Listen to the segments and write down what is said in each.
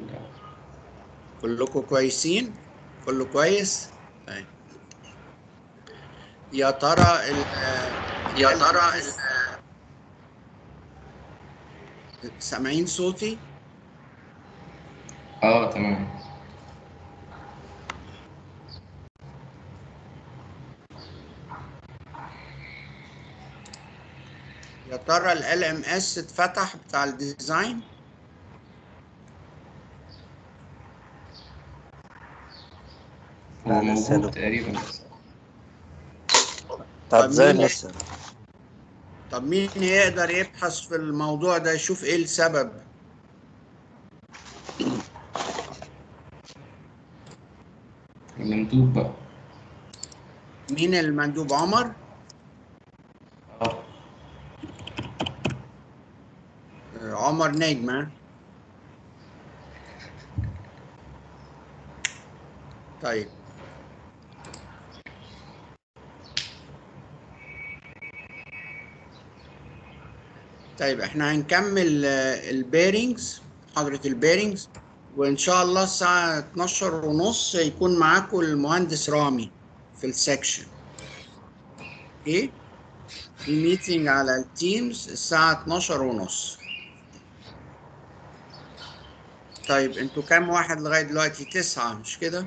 بتاعه كلكم كويسين كله كويس طيب يا ترى ال يا ترى سامعين صوتي اه تمام يا ترى ال LMS اتفتح بتاع الديزاين هو لا، لسه موجود ده. تقريبا بس طب طب زي مين- لسه طب مين يقدر يبحث في الموضوع ده يشوف ايه السبب المندوب بقى مين المندوب عمر اه آه، عمر نجمة طيب طيب احنا هنكمل البيرنجز محاضرة البيرنجز وان شاء الله الساعة 12 ونص يكون معاكم المهندس رامي في السكشن اوكي في ميتنج على التيمز الساعة 12 ونص طيب انتوا كام واحد لغاية دلوقتي تسعة مش كده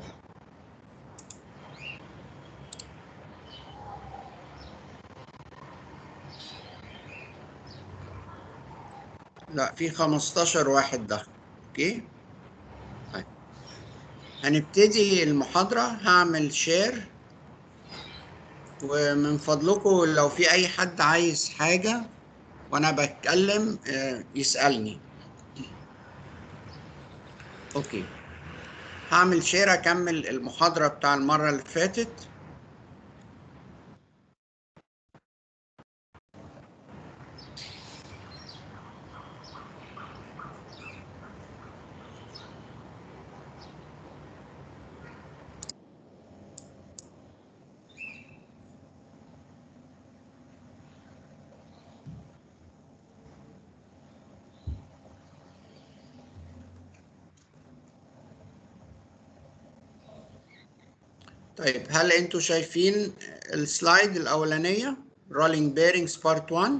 لا في 15 واحد ده اوكي طيب هنبتدي المحاضرة هعمل شير ومن فضلكم لو في اي حد عايز حاجة وانا بتكلم آه، يسألني اوكي هعمل شير اكمل المحاضرة بتاع المرة اللي فاتت طيب هل انتوا شايفين السلايد الاولانيه رولينج بيرنجز بارت 1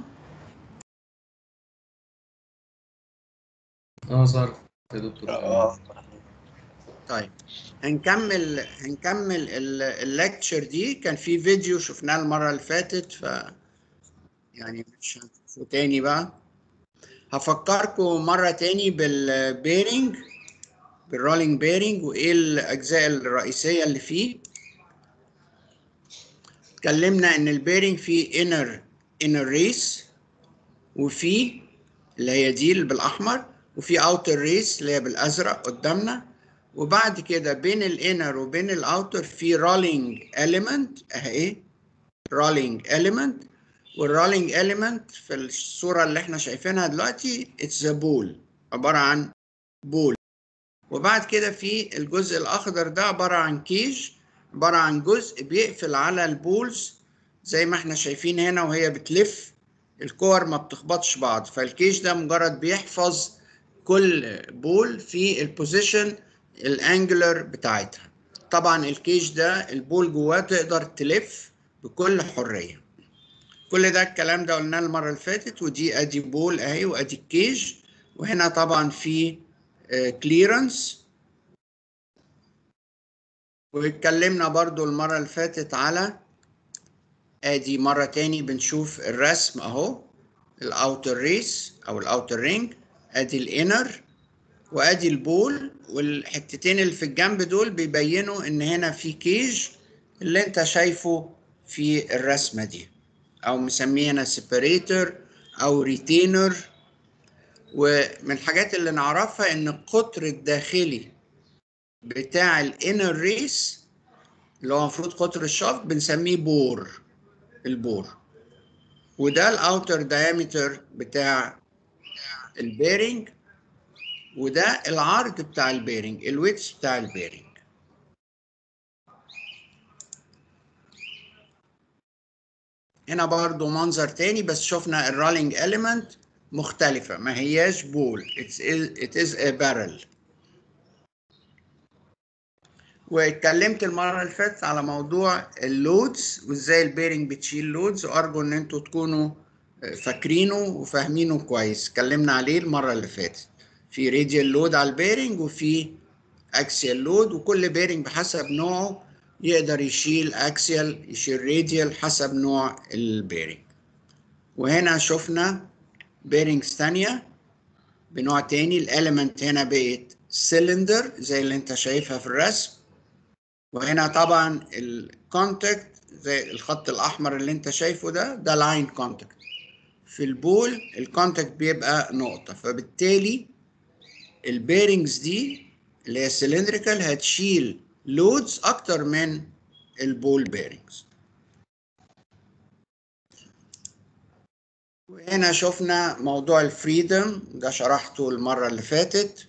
اه صار يا دكتور اه طيب هنكمل هنكمل الليكتشر دي كان في فيديو شفناه المره اللي فاتت ف يعني مش هنشوفه تاني بقى هفكركم مره تاني بالبيرنج بالرولينج بيرنج وايه الاجزاء الرئيسيه اللي فيه اتكلمنا ان البيرنج فيه انر انر ريس وفي اللي هي دي اللي بالاحمر وفي اوتر ريس اللي هي بالازرق قدامنا وبعد كده بين الانر وبين الاوتر في رولينج اليمنت اهي رولينج اليمنت والرولينج اليمنت في الصوره اللي احنا شايفينها دلوقتي اتس بول عباره عن بول وبعد كده في الجزء الاخضر ده عباره عن كيج عباره عن جزء بيقفل على البولز زي ما احنا شايفين هنا وهي بتلف الكور ما بتخبطش بعض فالكيج ده مجرد بيحفظ كل بول في البوزيشن الانجلر بتاعتها طبعا الكيج ده البول جواه تقدر تلف بكل حريه كل ده الكلام ده قلناه المره اللي فاتت ودي ادي بول اهي وادي الكيج وهنا طبعا في كليرنس واتكلمنا برضو المرة اللي فاتت على ادي مرة تاني بنشوف الرسم اهو الاوتر ريس او الاوتر رينج ادي الانر وادي البول والحتتين اللي في الجنب دول بيبينوا ان هنا في كيج اللي انت شايفه في الرسمة دي او مسميه هنا سيبريتور او ريتينر ومن الحاجات اللي نعرفها ان القطر الداخلي بتاع الانر ريس اللي هو المفروض قطر الشافت بنسميه بور البور وده الاوتر دايمتر بتاع البيرنج وده العرض بتاع البيرنج الويتس بتاع البيرنج هنا برضو منظر تاني بس شفنا الرولينج element مختلفة ما هياش بول it's, it is a barrel واتكلمت المره اللي فاتت على موضوع اللودز وازاي البيرنج بتشيل لودز وارجو ان انتوا تكونوا فاكرينه وفاهمينه كويس اتكلمنا عليه المره اللي فاتت في راديال لود على البيرنج وفي اكسيال لود وكل بيرنج بحسب نوعه يقدر يشيل اكسيال يشيل راديال حسب نوع البيرنج وهنا شفنا بيرنجز تانية بنوع تاني الاليمنت هنا بقت سيلندر زي اللي انت شايفها في الرسم وهنا طبعا الكونتاكت زي الخط الاحمر اللي انت شايفه ده ده لاين كونتاكت في البول الكونتاكت بيبقى نقطة فبالتالي البيرنجز دي اللي هي سلندريكال هتشيل لودز اكتر من البول بيرنجز وهنا شفنا موضوع الفريدم ده شرحته المرة اللي فاتت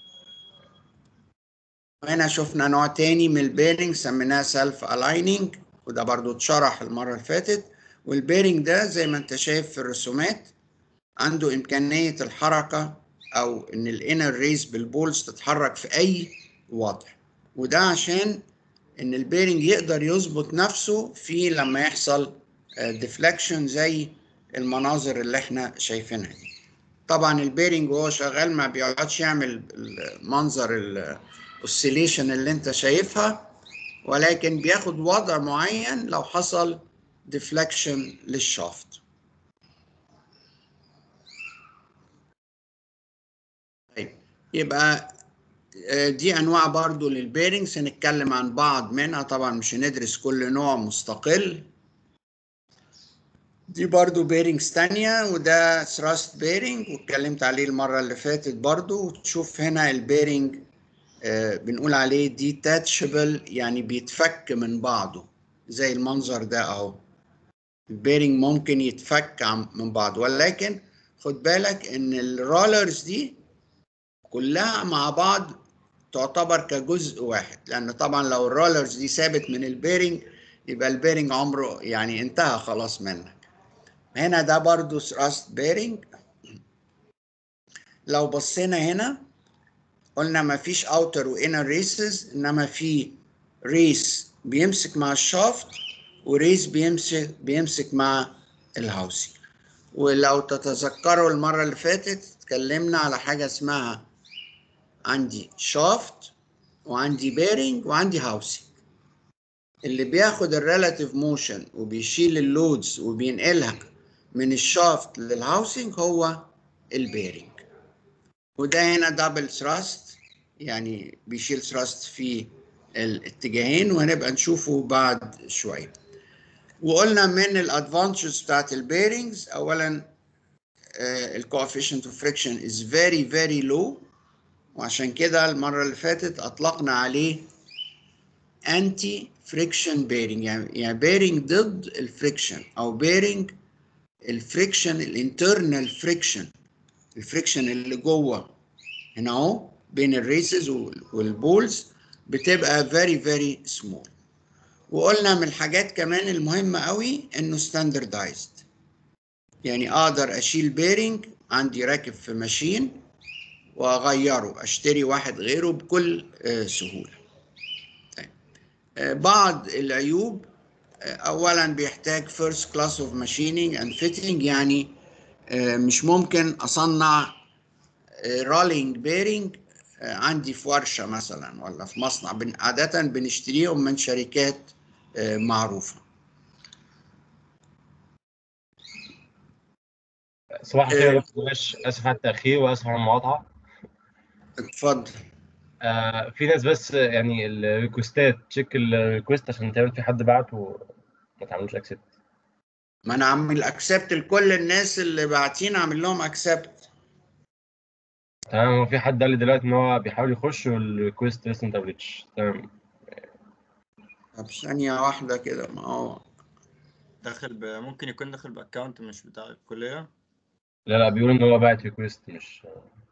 وهنا شفنا نوع تاني من البيرنج سميناه سيلف الايننج وده برضو اتشرح المرة اللي فاتت والبيرنج ده زي ما انت شايف في الرسومات عنده إمكانية الحركة أو إن الانر ريس بالبولز تتحرك في أي وضع وده عشان إن البيرنج يقدر يظبط نفسه في لما يحصل ديفلكشن زي المناظر اللي احنا شايفينها دي طبعا البيرنج وهو شغال ما بيقعدش يعمل منظر الاوسيليشن اللي انت شايفها ولكن بياخد وضع معين لو حصل ديفلكشن للشافت طيب يبقى دي انواع برضو للبيرنجز هنتكلم عن بعض منها طبعا مش هندرس كل نوع مستقل دي برضو بيرنجز تانية وده ثراست بيرنج واتكلمت عليه المرة اللي فاتت برضو وتشوف هنا البيرنج آه بنقول عليه ديتاتشبل يعني بيتفك من بعضه زي المنظر ده اهو البيرنج ممكن يتفك من بعض ولكن خد بالك ان الرولرز دي كلها مع بعض تعتبر كجزء واحد لان طبعا لو الرولرز دي ثابت من البيرنج يبقى البيرنج عمره يعني انتهى خلاص منك هنا ده برضو ثراست بيرنج لو بصينا هنا قلنا ما فيش اوتر وانر ريسز انما في ريس بيمسك مع الشافت وريس بيمسك بيمسك مع الهاوسي ولو تتذكروا المرة اللي فاتت اتكلمنا على حاجة اسمها عندي شافت وعندي بيرنج وعندي هاوسي اللي بياخد الريلاتيف موشن وبيشيل اللودز وبينقلها من الشافت للهاوسنج هو البيرنج وده هنا دبل ثراست يعني بيشيل ثراست في الاتجاهين وهنبقى نشوفه بعد شويه وقلنا من الادفانتجز بتاعت البيرنجز اولا الكوفيشنت اوف فريكشن از فيري فيري لو وعشان كده المره اللي فاتت اطلقنا عليه انتي فريكشن بيرنج يعني يعني بيرنج ضد الفريكشن او بيرنج الفريكشن الانترنال فريكشن الفريكشن اللي جوه هنا اهو بين الريسز والبولز بتبقى فيري فيري سمول وقلنا من الحاجات كمان المهمة قوي انه ستاندردايزد يعني اقدر اشيل بيرنج عندي راكب في ماشين واغيره اشتري واحد غيره بكل سهولة طيب. بعض العيوب اولا بيحتاج first class of machining and fitting يعني مش ممكن اصنع رولينج بيرنج عندي في ورشة مثلا ولا في مصنع عادة بنشتريهم من شركات معروفة صباح الخير يا دكتور معلش اسف على التاخير واسف على المقاطعه اتفضل آه في ناس بس يعني الريكوستات تشيك الريكوست عشان تقريبا في حد بعت وما تعملوش اكسبت ما انا عامل اكسبت لكل الناس اللي باعتين اعمل لهم اكسبت تمام هو في حد قال لي دلوقتي ان هو بيحاول يخش والريكوست لسه ما اتقبلتش تمام طب ثانية واحدة كده ما هو داخل ب... ممكن يكون داخل باكونت مش بتاع الكلية لا لا بيقول ان هو باعت ريكوست مش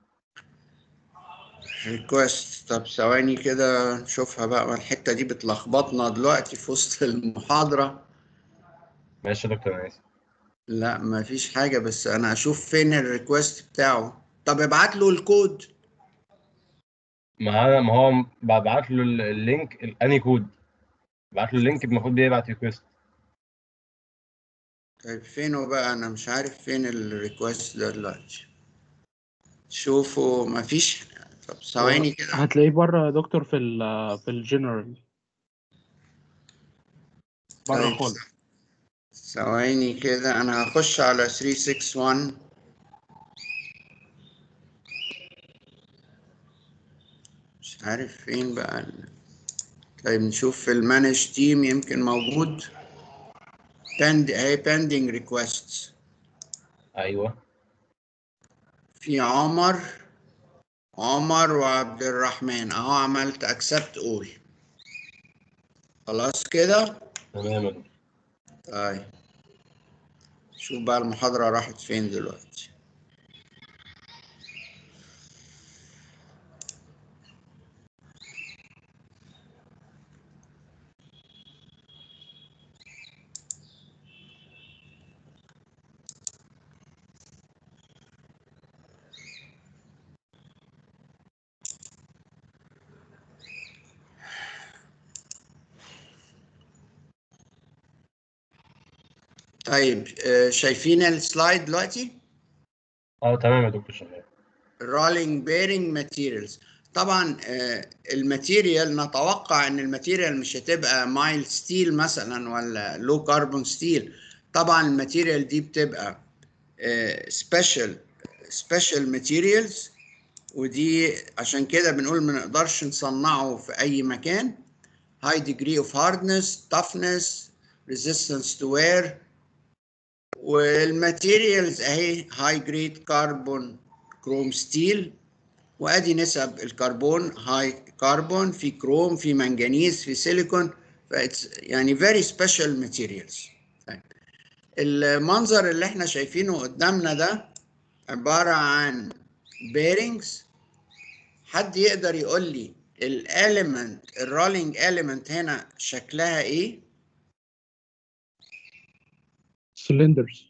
ريكوست طب ثواني كده نشوفها بقى ما الحتة دي بتلخبطنا دلوقتي في وسط المحاضرة ماشي يا دكتور انا اسف لا ما فيش حاجة بس أنا أشوف فين الريكوست بتاعه طب ابعت له الكود ما انا ما هو ببعت له ال- اللينك ال- انهي كود ببعت له اللينك المفروض بيبعت ريكوست طيب فينه بقى انا مش عارف فين الريكوست ده دلوقتي شوفوا مفيش طب ثواني كده هتلاقيه بره يا دكتور في ال في الجنرال بره طيب خالص ثواني كده انا هخش على 361 مش عارف فين بقى ال- طيب نشوف في المانج تيم يمكن موجود بند اهي pending requests ايوه في عمر عمر وعبد الرحمن اهو عملت accept all خلاص كده تمام يا دكتور. طيب شوف بقى المحاضرة راحت فين دلوقتي طيب آه، شايفين السلايد دلوقتي؟ اه تمام يا دكتور شغال رولينج بيرنج ماتيريالز طبعا آه، الماتيريال نتوقع ان الماتيريال مش هتبقى مايل ستيل مثلا ولا لو كاربون ستيل طبعا الماتيريال دي بتبقى سبيشال سبيشال ماتيريالز ودي عشان كده بنقول ما نقدرش نصنعه في اي مكان high degree of hardness toughness resistance to wear والماتيريالز اهي هاي جريد كربون كروم ستيل وادي نسب الكربون هاي كربون في كروم في منجنيز في سيليكون فإتس يعني very special materials طيب. المنظر اللي احنا شايفينه قدامنا ده عبارة عن bearings حد يقدر يقول لي الاليمنت الرولينج اليمنت هنا شكلها ايه؟ سلندرز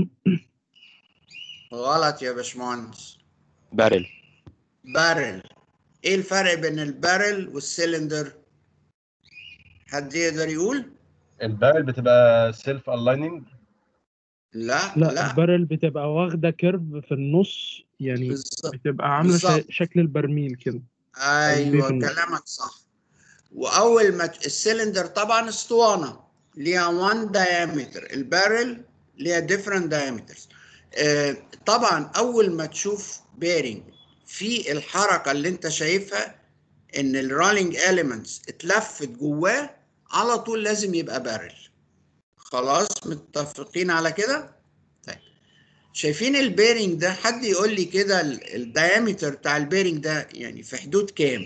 غلط يا باشمهندس بارل بارل ايه الفرق بين البارل والسلندر حد يقدر يقول البارل بتبقى سيلف الايننج لا لا, لا, البارل بتبقى واخده كيرف في النص يعني بالظبط بتبقى عامله بالظبط. شا- شكل البرميل كده ايوه في النص. كلامك صح واول ما ت- السلندر طبعا اسطوانه ليها 1 diameter البارل ليها different diameters آه طبعا اول ما تشوف بيرنج في الحركه اللي انت شايفها ان الرولينج elements اتلفت جواه على طول لازم يبقى بارل خلاص متفقين على كده طيب شايفين البيرنج ده حد يقول لي كده الدايمتر بتاع البيرنج ده يعني في حدود كام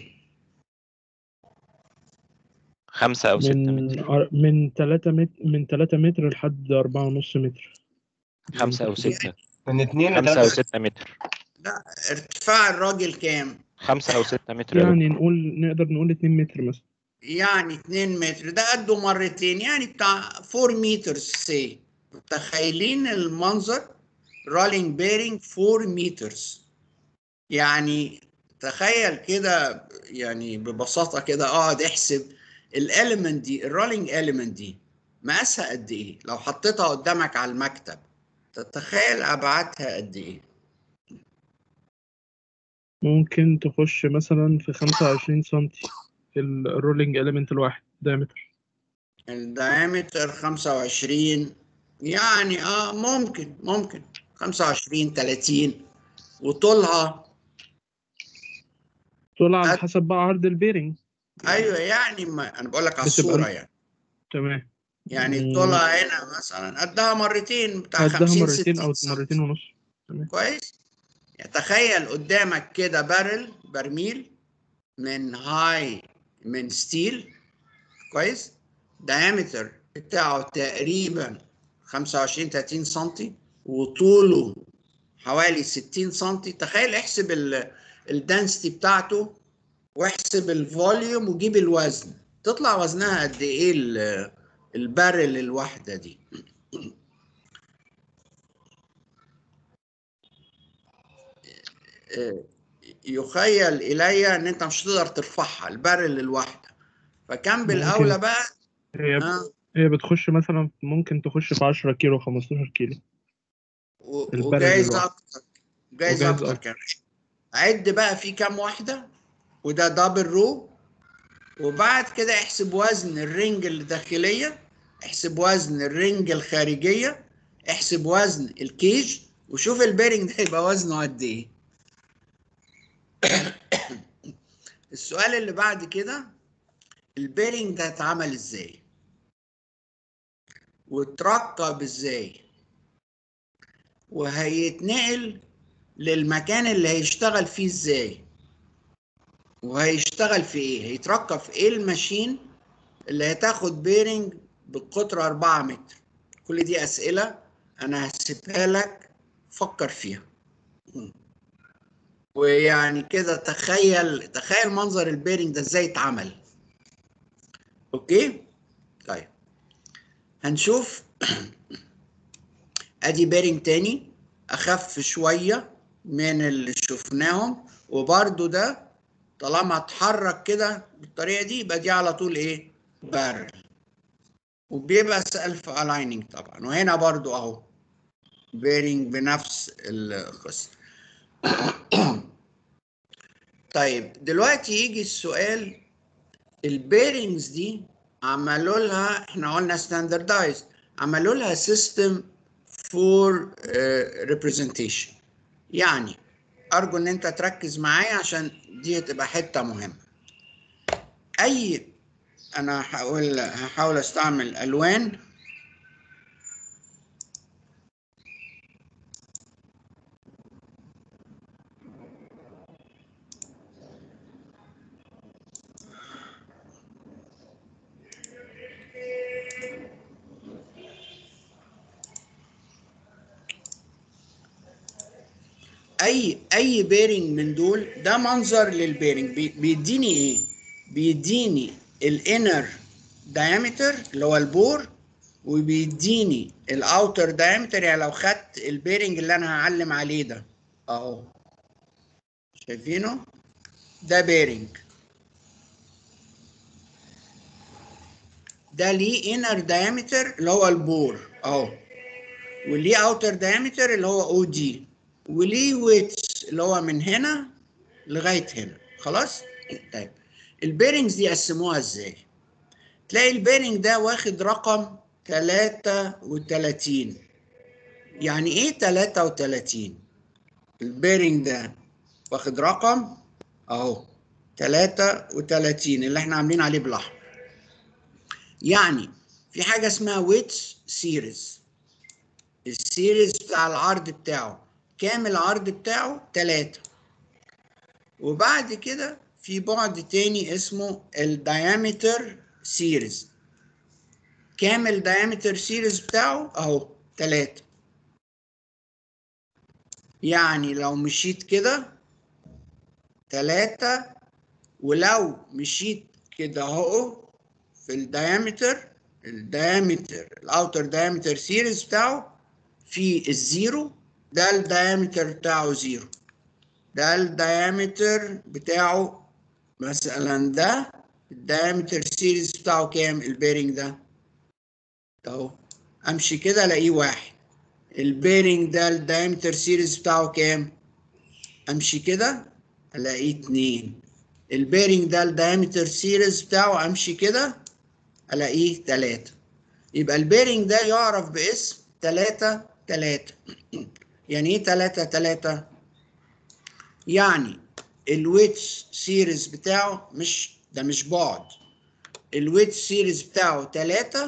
خمسة أو ستة من متر أر- من 3 متر من 3 متر لحد 4.5 متر خمسة أو ستة من اتنين خمسة أو لتلاتة ستة متر لا ارتفاع الراجل كام خمسة أو ستة متر يا يعني دكتور. نقول نقدر نقول 2 متر مثلا يعني 2 متر ده قده مرتين يعني بتاع 4 متر سي متخيلين المنظر رولينج بيرنج 4 مترز يعني تخيل كده يعني ببساطة كده اقعد احسب الاليمنت دي الرولينج اليمنت دي مقاسها قد ايه لو حطيتها قدامك على المكتب تتخيل ابعادها قد ايه ممكن تخش مثلا في 25 سنتي الرولينج اليمنت الواحد دايمتر الدايمتر 25 يعني اه ممكن ممكن 25 30 وطولها طول على أد- حسب بقى عرض البيرنج ايوه يعني ما انا بقول لك على بتبقى- الصوره يعني تمام يعني مم. طولها هنا مثلا قدها مرتين بتاع قدها 50 مرتين 60 او سم. مرتين ونص كويس يعني تخيل قدامك كده بارل برميل من هاي من ستيل كويس دايمتر بتاعه تقريبا 25 30 سم وطوله حوالي 60 سم تخيل احسب الدنسيتي بتاعته واحسب الفوليوم وجيب الوزن تطلع وزنها قد ايه ال- البارل الواحده دي آه، يخيل الي ان انت مش هتقدر ترفعها البارل الواحده فكان بالاولى بقى هي آه هي بتخش مثلا ممكن تخش في 10 كيلو 15 كيلو و- البارل وجايز الواحد. اكتر جايز وجايز اكتر أكتر. كمان عد بقى في كام واحده وده دبل رو وبعد كده احسب وزن الرنج الداخليه احسب وزن الرنج الخارجيه احسب وزن الكيج وشوف البيرنج ده يبقى وزنه قد ايه السؤال اللي بعد كده البيرنج ده اتعمل ازاي واتركب ازاي وهيتنقل للمكان اللي هيشتغل فيه ازاي وهيشتغل في ايه هيتركب في ايه الماشين اللي هتاخد بيرنج بالقطر 4 متر كل دي اسئله انا هسيبها لك فكر فيها م. ويعني كده تخيل تخيل منظر البيرنج ده ازاي اتعمل اوكي طيب هنشوف ادي بيرنج تاني اخف شويه من اللي شفناهم وبرده ده طالما اتحرك كده بالطريقه دي يبقى دي على طول ايه بارل وبيبقى سيلف الايننج طبعا وهنا برضو اهو بيرنج بنفس القصه طيب دلوقتي يجي السؤال البيرنجز دي عملوا لها احنا قلنا ستاندردايز عملوا لها سيستم فور ريبريزنتيشن يعني ارجو ان انت تركز معايا عشان دي هتبقى حته مهمه اي انا هحاول هحاول استعمل الوان اي اي بيرنج من دول ده منظر للبيرنج بي- بيديني ايه بيديني الانر diameter اللي هو البور وبيديني الاوتر diameter يعني لو خدت البيرنج اللي انا هعلم عليه ده اهو شايفينه ده بيرنج ده ليه انر diameter اللي هو البور اهو وليه اوتر diameter اللي هو او دي وليه ويتس اللي هو من هنا لغايه هنا خلاص طيب البيرنجز دي قسموها ازاي تلاقي البيرنج ده واخد رقم 33 يعني ايه 33 البيرنج ده واخد رقم اهو 33 اللي احنا عاملين عليه بالاحمر يعني في حاجه اسمها ويتس سيريز السيريز بتاع العرض بتاعه كام العرض بتاعه 3 وبعد كده في بعد تاني اسمه الديامتر سيريز كام الديامتر سيريز بتاعه اهو 3 يعني لو مشيت كده 3 ولو مشيت كده اهو في الديامتر الديامتر الاوتر ديامتر سيريز بتاعه في الزيرو ده الديامتر بتاعه زيرو ده الديامتر بتاعه مثلا ده الديامتر سيريز بتاعه كام البيرنج ده اهو امشي كده الاقيه واحد البيرنج ده الديامتر سيريز بتاعه كام امشي كده الاقيه اتنين البيرنج ده الديامتر سيريز بتاعه امشي كده الاقيه تلاتة يبقى البيرنج ده يعرف باسم تلاتة تلاتة يعني ايه تلاتة تلاتة يعني الويتس سيريز بتاعه مش ده مش بعد الويتس سيريز بتاعه تلاتة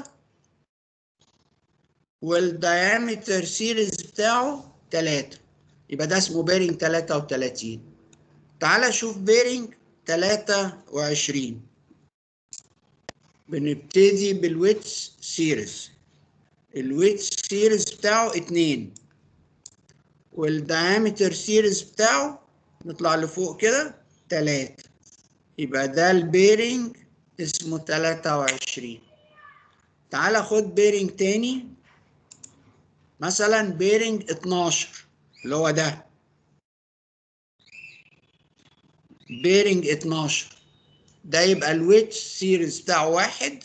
والديامتر سيريز بتاعه تلاتة يبقى ده اسمه بيرنج تلاتة وتلاتين تعالى شوف بيرنج تلاتة وعشرين بنبتدي بالويتس سيريز الويتس سيريز بتاعه اتنين والديامتر سيريز بتاعه نطلع لفوق كده تلاتة يبقى ده البيرنج اسمه تلاتة وعشرين تعالى خد بيرنج تاني مثلا بيرنج اتناشر اللي هو ده بيرنج 12 ده يبقى الويت سيريز بتاعه واحد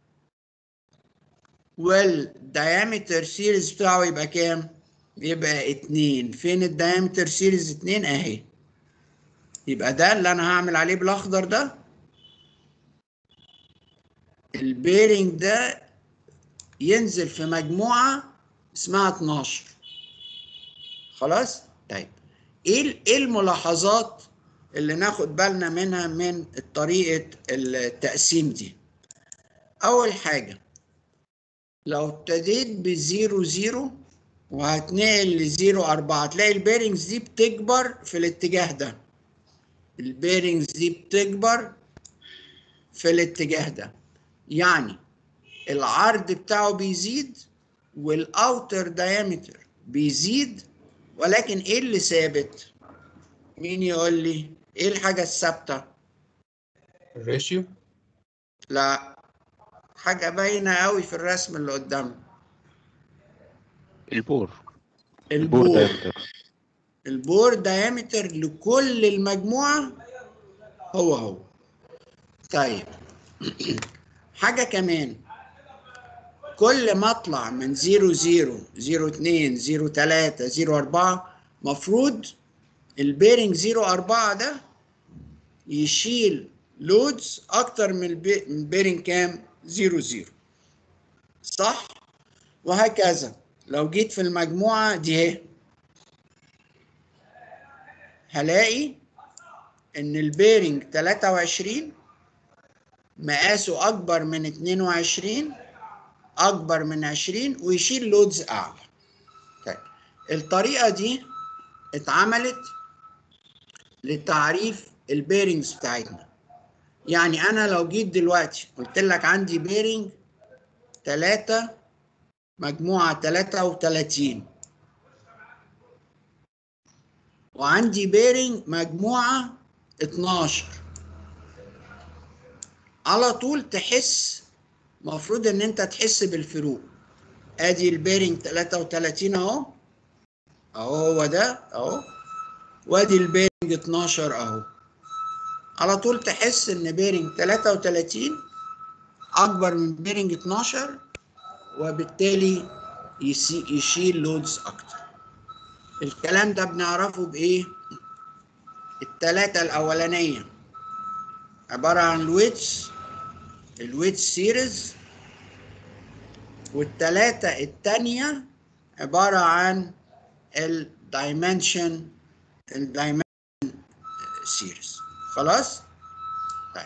والديامتر سيريز بتاعه يبقى كام؟ يبقى اتنين فين الديامتر سيريز اتنين اهي يبقى ده اللي انا هعمل عليه بالاخضر ده البيرنج ده ينزل في مجموعة اسمها 12 خلاص طيب ايه ال- ايه الملاحظات اللي ناخد بالنا منها من طريقة التقسيم دي اول حاجة لو ابتديت بزيرو زيرو وهتنقل لزيرو أربعة تلاقي البيرنجز دي بتكبر في الاتجاه ده البيرنجز دي بتكبر في الاتجاه ده يعني العرض بتاعه بيزيد والاوتر دايمتر بيزيد ولكن ايه اللي ثابت مين يقول لي ايه الحاجه الثابته الريشيو لا حاجه باينه قوي في الرسم اللي قدامنا البور البور البور دايمتر البور دايمتر لكل المجموعه هو هو طيب حاجه كمان كل ما اطلع من 0 0 0 2 0 3 0 4 مفروض البيرنج 0 4 ده يشيل لودز اكتر من البي- من البيرنج كام 0 0 صح وهكذا لو جيت في المجموعه دي اهي هلاقي ان البيرنج 23 مقاسه اكبر من 22 اكبر من 20 ويشيل لودز اعلى طيب الطريقه دي اتعملت لتعريف البيرنجز بتاعتنا يعني انا لو جيت دلوقتي قلت لك عندي بيرنج 3 مجموعه 33 وعندي بيرنج مجموعه 12 على طول تحس مفروض ان انت تحس بالفروق ادي البيرنج 33 اهو اهو هو ده اهو وادي البيرنج 12 اهو على طول تحس ان بيرنج 33 اكبر من بيرنج 12 وبالتالي يسي- يشيل لودز اكتر الكلام ده بنعرفه بايه التلاتة الاولانية عبارة عن الويتس الويت سيريز والتلاتة التانية عبارة عن الدايمنشن الدايمنشن سيريز خلاص؟ طيب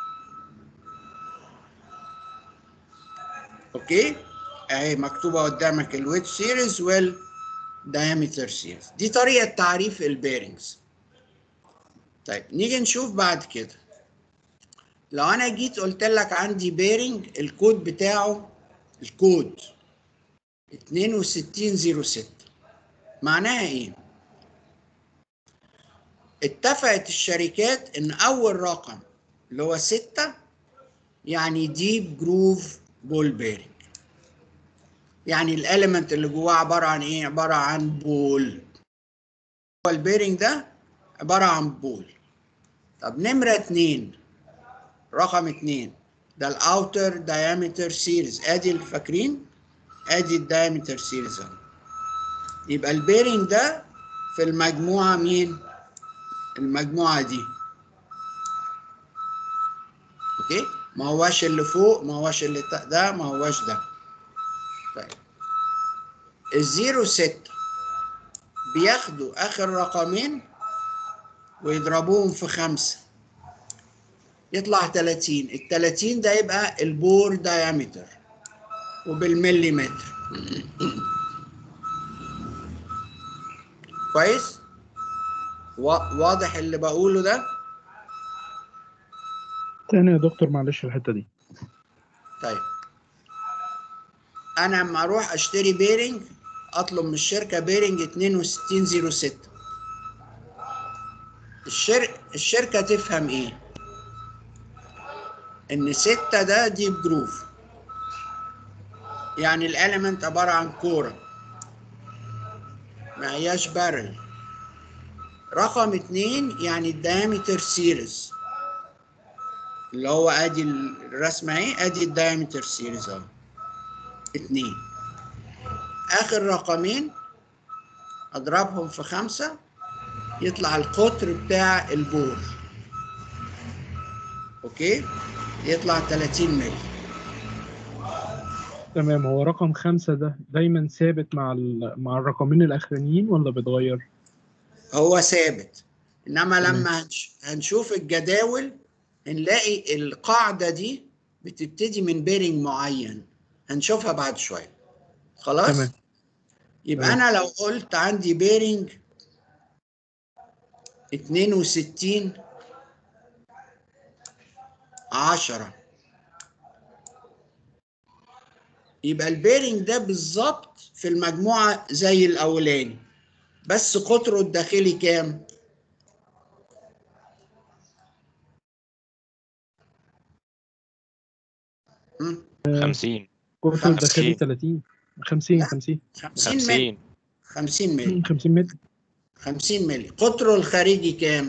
اوكي اهي مكتوبة قدامك الويت سيريز والدايمتر سيريز دي طريقة تعريف البيرنجز طيب نيجي نشوف بعد كده لو انا جيت قلت لك عندي بيرنج الكود بتاعه الكود 6206 معناها ايه اتفقت الشركات ان اول رقم اللي هو 6 يعني ديب جروف بول بيرنج يعني الاليمنت اللي جواه عباره عن ايه عباره عن بول هو البيرنج ده عباره عن بول طب نمره اتنين رقم اتنين ده الاوتر دايمتر سيريز ادي اللي فاكرين ادي الدايمتر سيريز اهو يبقى البيرنج ده في المجموعه مين المجموعه دي اوكي ما هواش اللي فوق ما هواش اللي تحت ده ما هواش ده طيب الزيرو ستة بياخدوا اخر رقمين ويضربوهم في خمسة يطلع 30 ال 30 ده يبقى البور دايمتر وبالمليمتر كويس وا- واضح اللي بقوله ده تاني يا دكتور معلش الحتة دي طيب انا لما اروح اشتري بيرنج اطلب من الشركه بيرنج 6206 الشر... الشركه تفهم ايه ان ستة ده ديب جروف يعني الاليمنت عباره عن كوره ما هياش بارل رقم اتنين يعني الدايمتر سيريز اللي هو ادي الرسمه اهي ادي الدايمتر سيريز اهو اتنين اخر رقمين اضربهم في خمسة يطلع القطر بتاع البور اوكي يطلع 30 مللي تمام هو رقم خمسة ده دايما ثابت مع ال... مع الرقمين الأخرانيين ولا بيتغير؟ هو ثابت انما تمام. لما هنش- هنشوف الجداول هنلاقي القاعده دي بتبتدي من بيرنج معين هنشوفها بعد شويه خلاص تمام. يبقى تمام. انا لو قلت عندي بيرنج 62 10 يبقى البيرنج ده بالظبط في المجموعه زي الاولاني بس قطره الداخلي كام؟ مم، 50 قطر الداخلي خمسين. 30 50 لا. 50 50 مللي 50 50 مللي 50 متر 50 مللي قطره الخارجي كام؟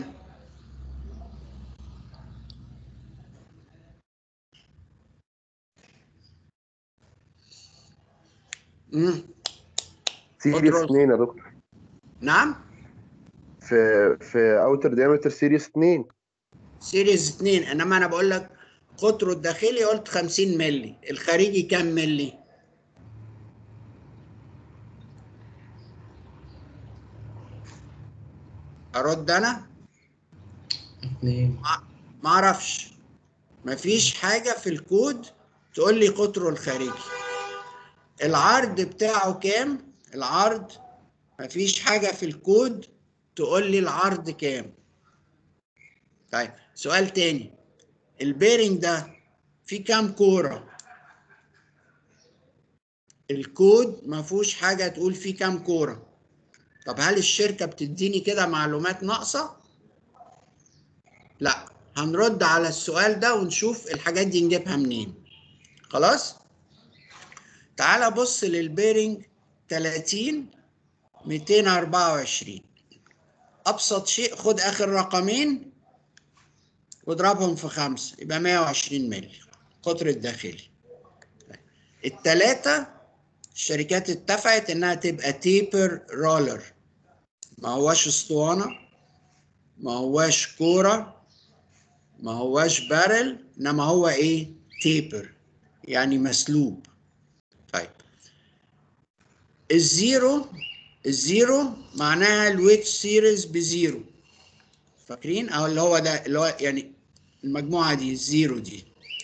مم. سيريس قطره- 2 يا دكتور نعم في في اوتر دايمتر سيريس 2 سيريز 2 انما انا بقول لك قطره الداخلي قلت 50 مللي الخارجي كام مللي؟ ارد انا؟ اتنين ما اعرفش مفيش حاجة في الكود تقول لي قطره الخارجي العرض بتاعه كام العرض مفيش حاجة في الكود تقول لي العرض كام طيب سؤال تاني البيرنج ده فيه كام كورة الكود ما فيهوش حاجة تقول فيه كام كورة طب هل الشركة بتديني كده معلومات ناقصة لا هنرد على السؤال ده ونشوف الحاجات دي نجيبها منين خلاص تعال بص للبيرنج 30 224 ابسط شيء خد اخر رقمين واضربهم في خمسة يبقى 120 مللي قطر الداخلي التلاتة الشركات اتفقت انها تبقى تيبر رولر ما هواش اسطوانة ما هواش كورة ما هواش بارل انما هو ايه تيبر يعني مسلوب طيب الزيرو الزيرو معناها الويت سيريز بزيرو فاكرين او اللي هو ده اللي هو يعني المجموعه دي الزيرو دي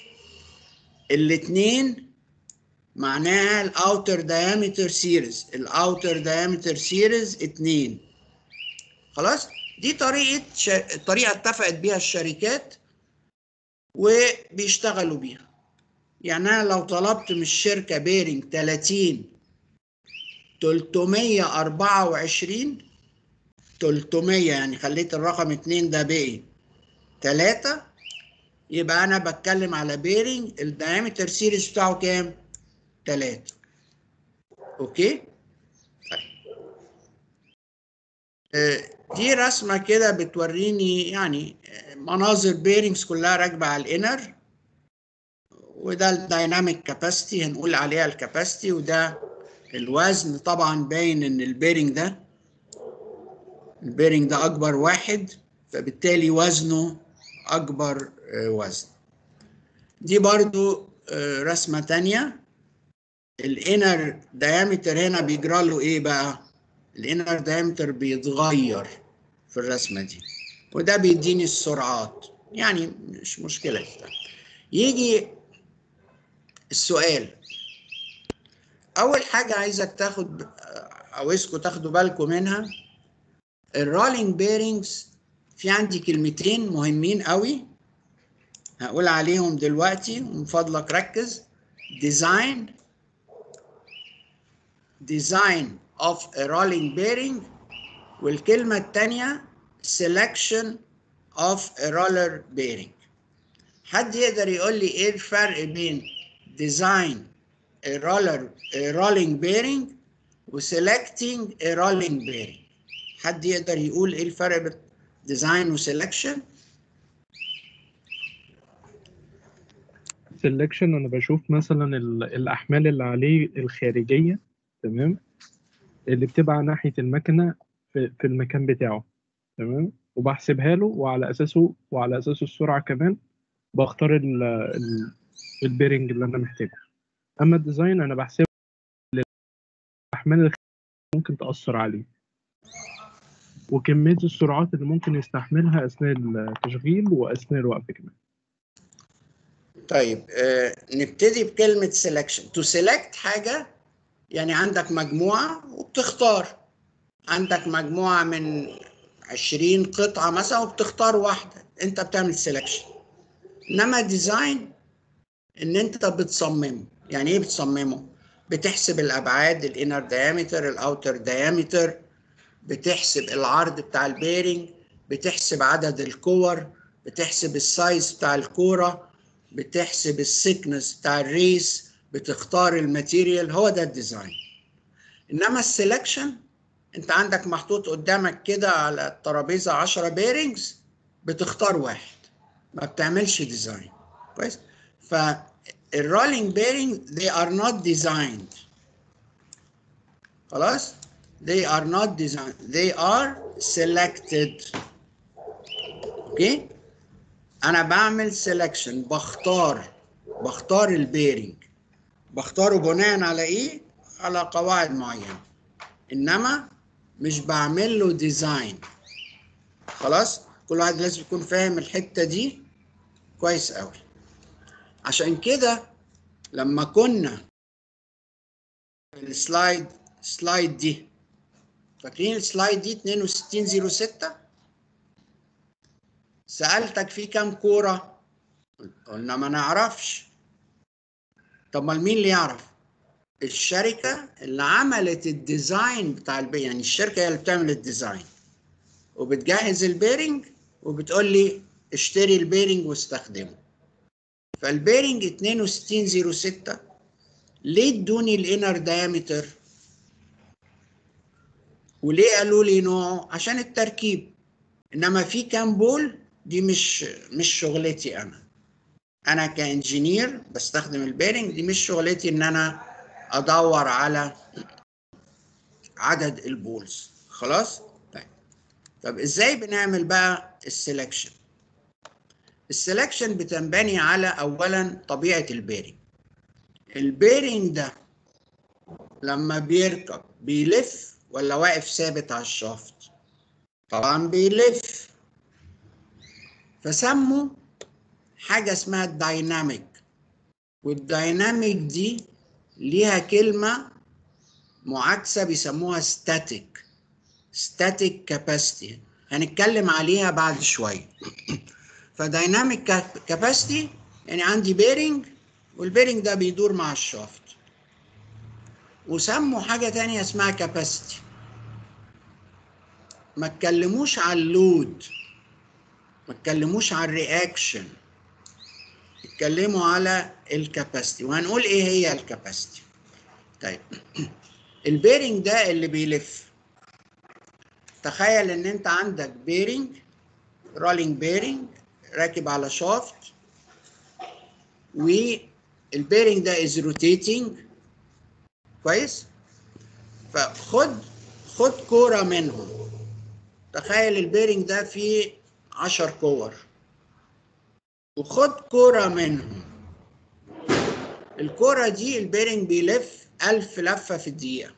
الاثنين معناها الاوتر دايمتر سيريز الاوتر دايمتر سيريز اتنين خلاص دي طريقه ش... طريقه اتفقت بيها الشركات وبيشتغلوا بيها يعني انا لو طلبت من الشركه بيرنج 30 324 300 يعني خليت الرقم 2 ده بقي 3 يبقى انا بتكلم على بيرنج الدايمتر سيريز بتاعه كام 3 اوكي طيب آه، دي رسمه كده بتوريني يعني آه، مناظر بيرنجز كلها راكبه على الانر وده الدايناميك كاباسيتي هنقول عليها الكاباسيتي وده الوزن طبعا باين ان البيرنج ده البيرنج ده اكبر واحد فبالتالي وزنه اكبر آه، وزن دي برضو آه، رسمة تانية الانر دايمتر هنا بيجرى له ايه بقى الانر دايمتر بيتغير في الرسمة دي وده بيديني السرعات يعني مش مشكلة كده. يجي السؤال اول حاجه عايزك تاخد عاوزكم تاخدوا بالكم منها الرولينج بيرنجز في عندي كلمتين مهمين قوي هقول عليهم دلوقتي ومن فضلك ركز design design of a rolling bearing والكلمة التانية selection of a roller bearing حد يقدر يقول لي ايه الفرق بين design a roller a rolling bearing و selecting a rolling bearing حد يقدر يقول ايه الفرق بين ديزاين وسelection سelection انا بشوف مثلا ال- الاحمال اللي عليه الخارجيه تمام اللي بتبقى ناحيه المكنه في, في المكان بتاعه تمام وبحسبها له وعلى اساسه وعلى اساس السرعه كمان بختار ال ال البيرنج اللي انا محتاجه اما الديزاين انا بحسب الاحمال الخارجية ممكن تاثر عليه وكميه السرعات اللي ممكن يستحملها اثناء التشغيل واثناء الوقف كمان طيب آه نبتدي بكلمة selection to select حاجة يعني عندك مجموعة وبتختار عندك مجموعة من 20 قطعة مثلا وبتختار واحدة انت بتعمل selection انما ديزاين ان انت بتصممه يعني ايه بتصممه بتحسب الابعاد الانر دايمتر الاوتر دايمتر بتحسب العرض بتاع البيرنج بتحسب عدد الكور بتحسب السايز بتاع الكوره بتحسب السيكنس بتاع الريس بتختار الماتيريال هو ده الديزاين انما السelection انت عندك محطوط قدامك كده على الترابيزه 10 بيرنجز بتختار واحد ما بتعملش ديزاين كويس فالرولينج بيرنج they are not designed خلاص they are not designed they are selected اوكي انا بعمل سelection بختار بختار البيرنج بختاره بناء على ايه على قواعد معينه انما مش بعمل له ديزاين خلاص كل واحد لازم يكون فاهم الحته دي كويس قوي عشان كده لما كنا في السلايد سلايد دي فاكرين السلايد دي 6206 سألتك في كام كورة قلنا ما نعرفش طب ما مين اللي يعرف الشركة اللي عملت الديزاين بتاع البي يعني الشركة هي اللي بتعمل الديزاين وبتجهز البيرنج وبتقول لي اشتري البيرنج واستخدمه فالبيرنج 6206 ليه ادوني الانر دايمتر وليه قالوا لي نوعه عشان التركيب انما في كام بول دي مش مش شغلتي انا انا كانجينير بستخدم البيرنج دي مش شغلتي ان انا ادور على عدد البولز خلاص طيب طب ازاي بنعمل بقى السلكشن السلكشن بتنبني على اولا طبيعه البيرنج البيرنج ده لما بيركب بيلف ولا واقف ثابت على الشافت طبعا بيلف فسموا حاجه اسمها الدايناميك والدايناميك دي ليها كلمه معاكسه بيسموها ستاتيك ستاتيك كاباسيتي هنتكلم عليها بعد شويه فدايناميك كاباسيتي يعني عندي بيرنج والبيرنج ده بيدور مع الشافت وسموا حاجه تانية اسمها كاباسيتي ما اتكلموش على اللود ما اتكلموش على الرياكشن اتكلموا على الكاباسيتي وهنقول ايه هي الكاباسيتي طيب البيرنج ده اللي بيلف تخيل ان انت عندك بيرنج رولينج بيرنج راكب على شافت والبيرنج ده از روتيتنج كويس فخد خد كوره منهم تخيل البيرنج ده فيه 10 كور وخد كوره منهم الكوره دي البيرنج بيلف 1000 لفه في الدقيقه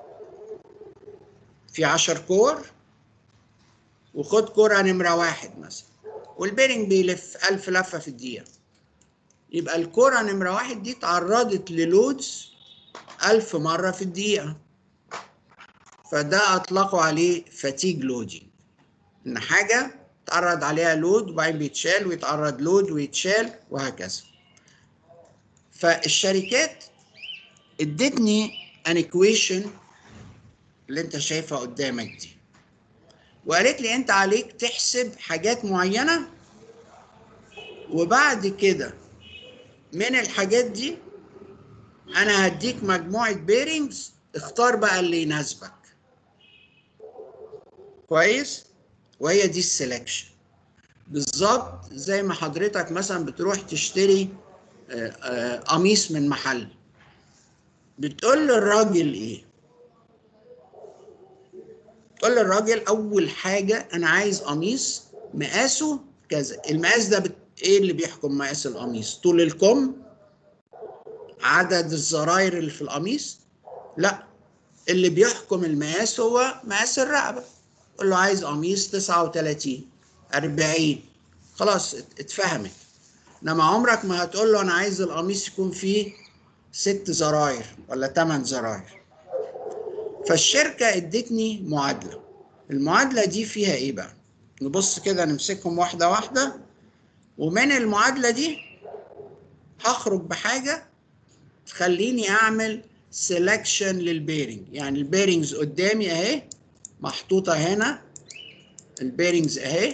في 10 كور وخد كوره نمره واحد مثلا والبيرنج بيلف 1000 لفه في الدقيقه يبقى الكوره نمره واحد دي اتعرضت للودز 1000 مره في الدقيقه فده اطلقوا عليه فاتيج لودينج ان حاجه تعرض عليها لود وبعدين بيتشال ويتعرض لود ويتشال وهكذا فالشركات ادتني ان ايكويشن اللي انت شايفها قدامك دي وقالت لي انت عليك تحسب حاجات معينه وبعد كده من الحاجات دي انا هديك مجموعه بيرنجز اختار بقى اللي يناسبك كويس وهي دي السelection بالظبط زي ما حضرتك مثلا بتروح تشتري آه، آه، قميص من محل بتقول للراجل ايه تقول للراجل اول حاجه انا عايز قميص مقاسه كذا المقاس ده بت... ايه اللي بيحكم مقاس القميص طول الكم عدد الزراير اللي في القميص لا اللي بيحكم المقاس هو مقاس الرقبه قول له عايز قميص 39 40 خلاص ات- اتفهمت انما عمرك ما هتقول له انا عايز القميص يكون فيه ست زراير ولا ثمان زراير فالشركه ادتني معادله المعادله دي فيها ايه بقى نبص كده نمسكهم واحده واحده ومن المعادله دي هخرج بحاجه تخليني اعمل سelection للبيرنج يعني البيرنجز قدامي اهي محطوطه هنا البيرنجز اهي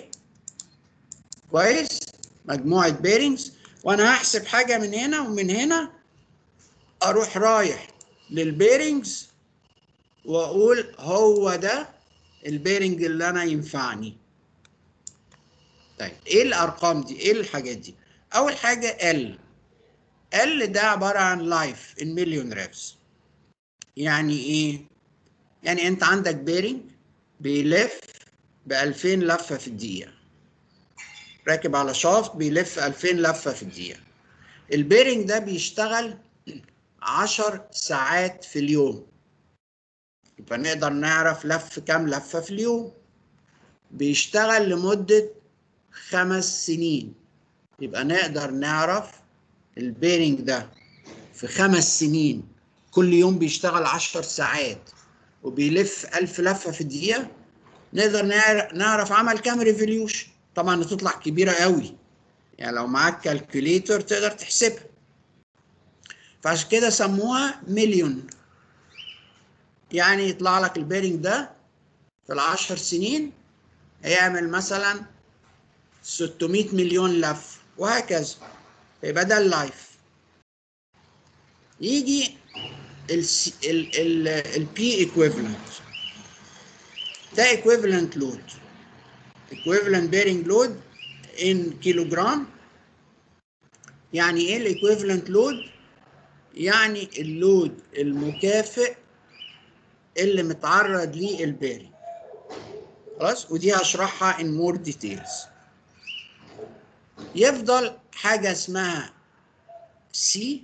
كويس مجموعه بيرنجز وانا هحسب حاجه من هنا ومن هنا اروح رايح للبيرنجز واقول هو ده البيرنج اللي انا ينفعني طيب ايه الارقام دي ايه الحاجات دي اول حاجه ال ال ده عباره عن لايف ان مليون ريفز يعني ايه يعني انت عندك بيرنج بيلف ب 2000 لفه في الدقيقه راكب على شافت بيلف 2000 لفه في الدقيقه البيرنج ده بيشتغل 10 ساعات في اليوم يبقى نقدر نعرف لف كام لفه في اليوم بيشتغل لمده خمس سنين يبقى نقدر نعرف البيرنج ده في خمس سنين كل يوم بيشتغل عشر ساعات وبيلف ألف لفة في الدقيقة نقدر نعر- نعرف عمل كام ريفوليوشن طبعا تطلع كبيرة قوي يعني لو معاك كالكوليتر تقدر تحسبها فعشان كده سموها مليون يعني يطلع لك البيرنج ده في العشر سنين هيعمل مثلا 600 مليون لف وهكذا يبقى ده اللايف يجي البي ايكويفالنت ده ايكويفالنت لود equivalent bearing load in كيلوجرام يعني ايه الايكويفالنت لود يعني اللود المكافئ اللي متعرض ليه البيرنج خلاص ودي هشرحها in more details يفضل حاجة اسمها سي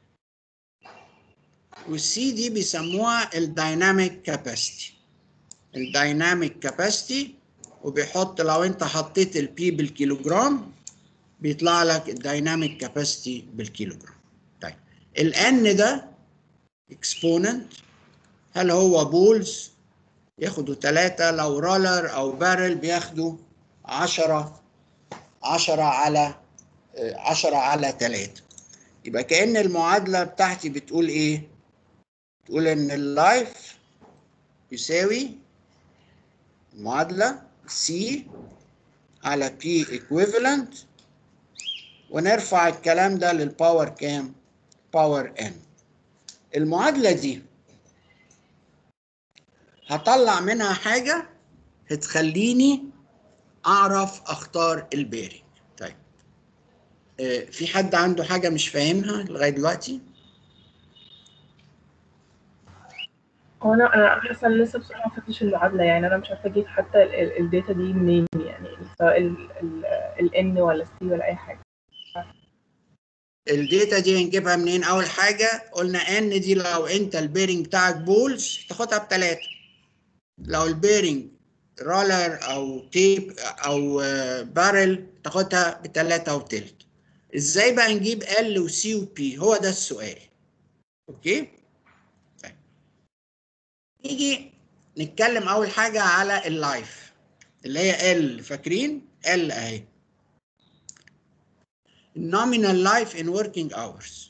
والسي دي بيسموها الدايناميك كاباسيتي الدايناميك كاباسيتي وبيحط لو انت حطيت البي بالكيلوجرام بيطلع لك الدايناميك كاباسيتي بالكيلوجرام طيب الان ده اكسبوننت هل هو بولز ياخدوا ثلاثة لو رولر او بارل بياخدوا عشرة عشرة على آه، عشرة على ثلاثة يبقى كأن المعادلة بتاعتي بتقول ايه تقول ان اللايف يساوي معادلة سي على بي ايكويفالنت ونرفع الكلام ده للباور كام باور ان المعادلة دي هطلع منها حاجة هتخليني اعرف اختار البيرنج طيب آه، في حد عنده حاجة مش فاهمها لغاية دلوقتي هو انا انا حاسه ان لسه بصراحه ما فتش المعادله يعني انا مش عارفه اجيب حتى ال- ال- الداتا دي منين يعني سواء الان ولا السي ولا اي حاجه الداتا دي هنجيبها منين اول حاجه قلنا ان دي لو انت البيرنج بتاعك بولز تاخدها بثلاثه لو البيرنج رولر او تيب او بارل تاخدها بثلاثه وتلت ازاي بقى نجيب ال وسي وبي هو ده السؤال اوكي طيب. نيجي نتكلم اول حاجه على اللايف اللي هي ال فاكرين ال اهي nominal life in working hours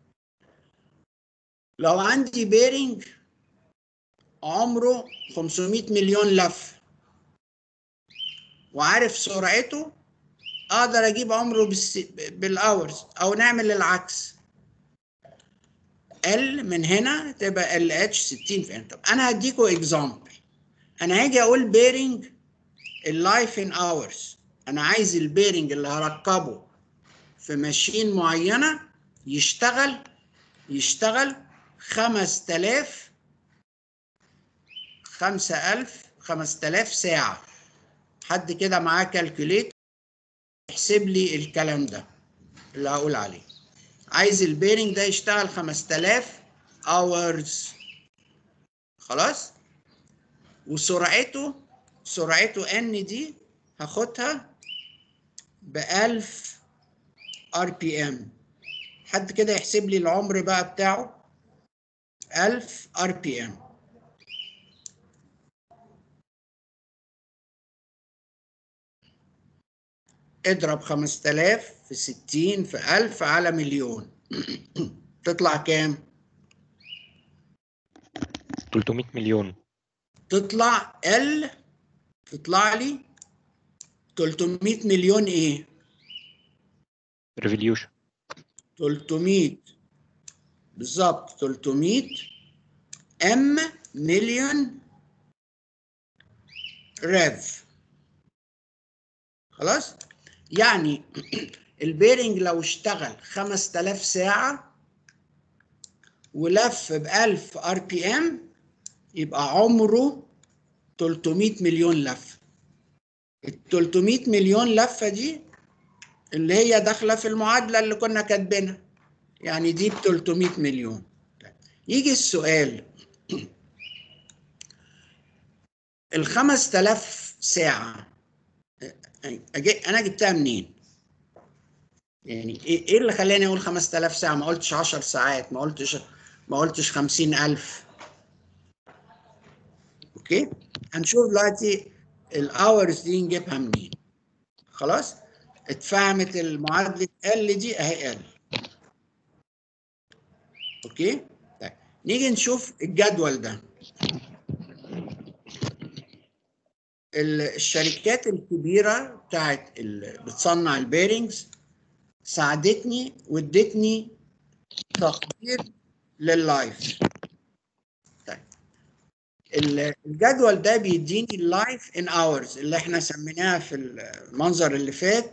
لو عندي بيرنج عمره 500 مليون لف وعارف سرعته اقدر اجيب عمره بالس... بالاورز او نعمل العكس ال من هنا تبقى ال اتش 60 في ان طب انا هديكوا اكزامبل انا هاجي اقول بيرنج اللايف ان اورز انا عايز البيرنج اللي هركبه في ماشين معينه يشتغل يشتغل 5000 5000 5000 ساعه حد كده معاه كالكوليت يحسب لي الكلام ده اللي هقول عليه عايز البيرنج ده يشتغل 5000 اورز خلاص وسرعته سرعته ان دي هاخدها ب 1000 ار بي ام حد كده يحسب لي العمر بقى بتاعه 1000 ار بي ام اضرب 5000 في 60 في 1000 على مليون تطلع كام؟ 300 مليون تطلع ال تطلع لي 300 مليون ايه؟ ريفوليوشن 300 بالظبط 300 ام مليون ريف خلاص يعني البيرنج لو اشتغل 5000 ساعة ولف ب 1000 ار بي ام يبقى عمره 300 مليون لفة ال 300 مليون لفة دي اللي هي داخلة في المعادلة اللي كنا كاتبينها يعني دي ب 300 مليون يجي السؤال ال 5000 ساعة أجي- انا جبتها منين؟ يعني ايه إيه اللي خلاني اقول 5000 ساعة ما قلتش 10 ساعات ما قلتش ما قلتش 50000 اوكي هنشوف دلوقتي الاورز دي نجيبها منين خلاص اتفهمت المعادلة ال دي اهي ال اوكي طيب نيجي نشوف الجدول ده ال- الشركات الكبيرة بتاعت اللي بتصنع البيرنجز ساعدتني وادتني تقدير لللايف طيب ال- الجدول ده بيديني اللايف ان اورز اللي احنا سميناها في المنظر اللي فات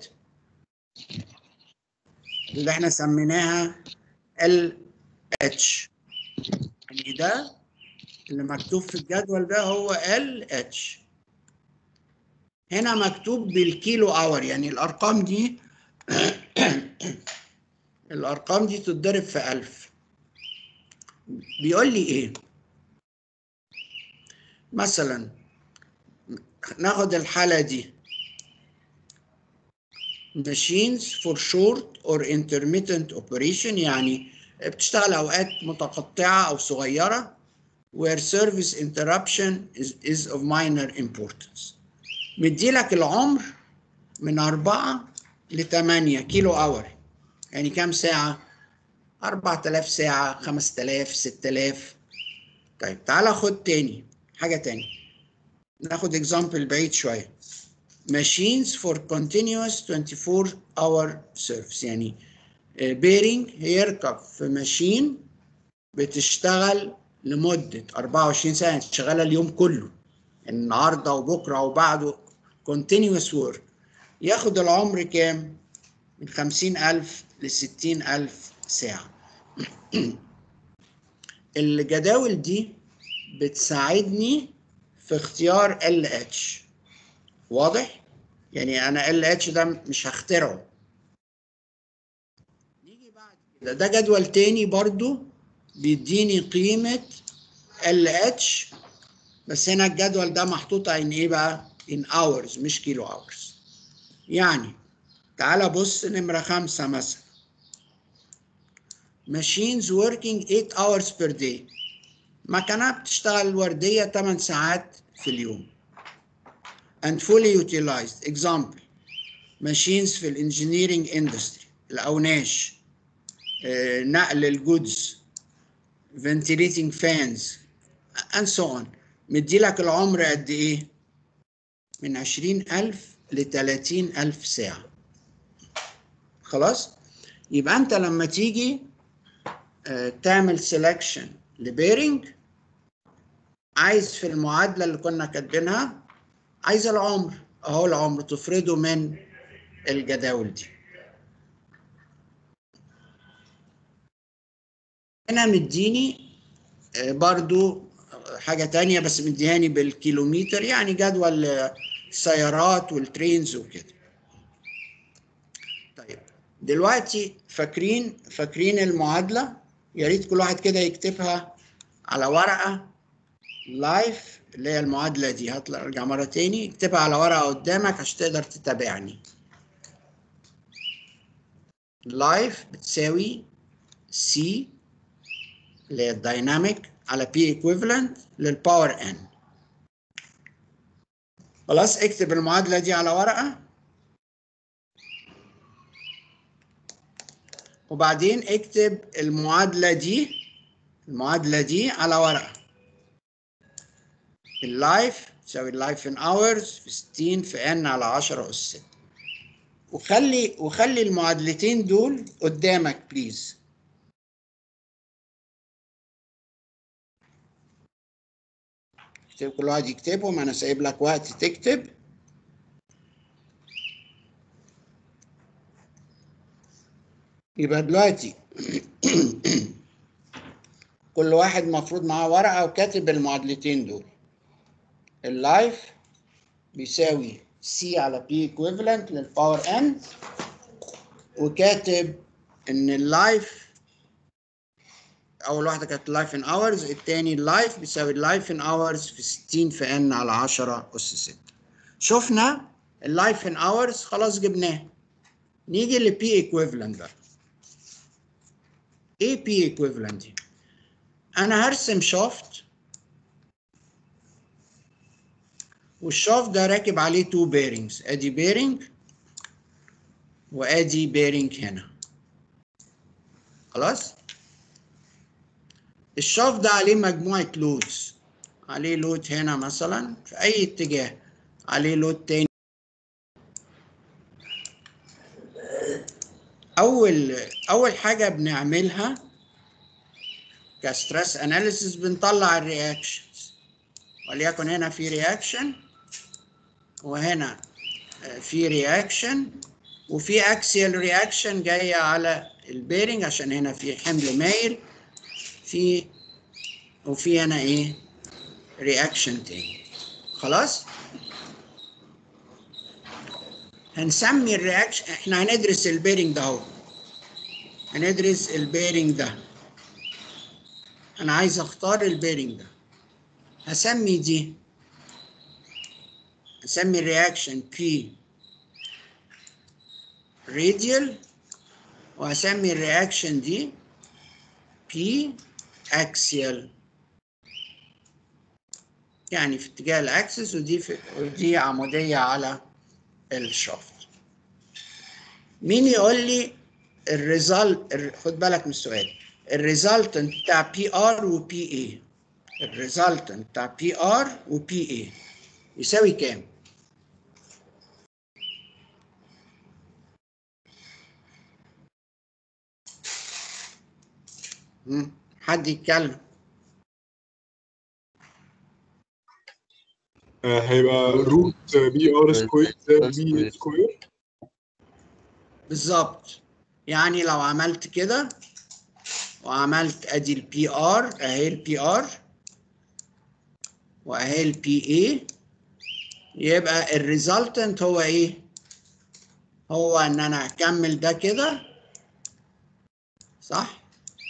اللي احنا سميناها ال اتش يعني ده اللي مكتوب في الجدول ده هو ال اتش هنا مكتوب بالكيلو اور يعني الارقام دي الارقام دي تتضرب في 1000 بيقول لي ايه مثلا ناخد الحالة دي machines for short or intermittent operation يعني بتشتغل اوقات متقطعة او صغيرة where service interruption is, is of minor importance مديلك العمر من أربعة لتمانية كيلو أور يعني كام ساعة؟ أربعة آلاف ساعة خمسة آلاف ستة آلاف طيب تعالى خد تاني حاجة تاني ناخد example بعيد شوية machines for continuous 24 hour service يعني بيرنج هيركب في ماشين بتشتغل لمدة 24 ساعة يعني شغالة اليوم كله النهارده وبكره وبعده continuous work ياخد العمر كام؟ من 50000 ل 60000 ساعة. الجداول دي بتساعدني في اختيار LH واضح؟ يعني أنا LH ده مش هخترعه. نيجي بعد كده ده جدول تاني برضو بيديني قيمة LH بس هنا الجدول ده محطوط ان ايه بقى؟ in hours مش كيلو hours. يعني تعال بص نمرة خمسة مثلا. machines working 8 hours per day. مكنة بتشتغل وردية 8 ساعات في اليوم. and fully utilized. Example machines في الانجينيرينج industry الأوناش آه، نقل الجودز ventilating fans and so on مدي لك العمر قد ايه؟ من 20000 ل 30000 ساعة. خلاص؟ يبقى أنت لما تيجي آه، تعمل سelection لبيرنج عايز في المعادله اللي كنا كاتبينها عايز العمر اهو العمر تفرده من الجداول دي هنا مديني آه، برضو حاجة تانية بس مديهاني بالكيلومتر يعني جدول آه، السيارات والترينز وكده طيب دلوقتي فاكرين فاكرين المعادلة يا ريت كل واحد كده يكتبها على ورقة لايف اللي هي المعادلة دي هطلع ارجع مرة تاني اكتبها على ورقة قدامك عشان تقدر تتابعني لايف بتساوي سي اللي هي الدايناميك على بي ايكويفالنت للباور ان خلاص اكتب المعادلة دي على ورقة وبعدين اكتب المعادلة دي المعادلة دي على ورقة اللايف تساوي اللايف ان اورز في 60 في ان على 10 اس 6 وخلي وخلي المعادلتين دول قدامك بليز اكتب كل واحد يكتبهم انا سايب لك وقت تكتب يبقى دلوقتي كل واحد مفروض معاه ورقة وكاتب المعادلتين دول اللايف بيساوي سي على بي ايكويفالنت للباور ان وكاتب ان اللايف اول واحده كانت لايف ان اورز الثاني اللايف بيساوي اللايف ان اورز في 60 في ان على 10 اس 6 شفنا اللايف ان اورز خلاص جبناه نيجي لبي ايكويفالنت بقى ايه بي ايكويفالنت دي انا هرسم شافت والشافت ده راكب عليه تو بيرنجز ادي بيرنج وادي بيرنج هنا خلاص الشافت ده عليه مجموعة لودز عليه لود هنا مثلا في أي اتجاه عليه لود تاني أول أول حاجة بنعملها كستريس أناليسيس بنطلع الرياكشنز وليكن هنا في رياكشن وهنا آه، في رياكشن وفي اكسيال رياكشن جايه على البيرنج عشان هنا في حمل مايل في وفي هنا ايه رياكشن تاني خلاص هنسمي الرياكشن احنا هندرس البيرنج ده اهو هندرس البيرنج ده انا عايز اختار البيرنج ده هسمي دي هسمي الرياكشن بي radial وهسمي الرياكشن دي بي axial يعني في اتجاه الاكسس ودي في ودي عمودية على الشافت مين يقول لي الريزلت خد بالك من السؤال الريزلتنت بتاع بي ار وبي اي الريزلتنت بتاع بي ار وبي اي يساوي كام؟ مم. حد يتكلم آه، هيبقى روت بي ار سكوير زائد بي سكوير بالظبط يعني لو عملت كده وعملت ادي البي ار اهي البي ار واهي البي اي يبقى الريزلتنت هو ايه؟ هو ان انا اكمل ده كده صح؟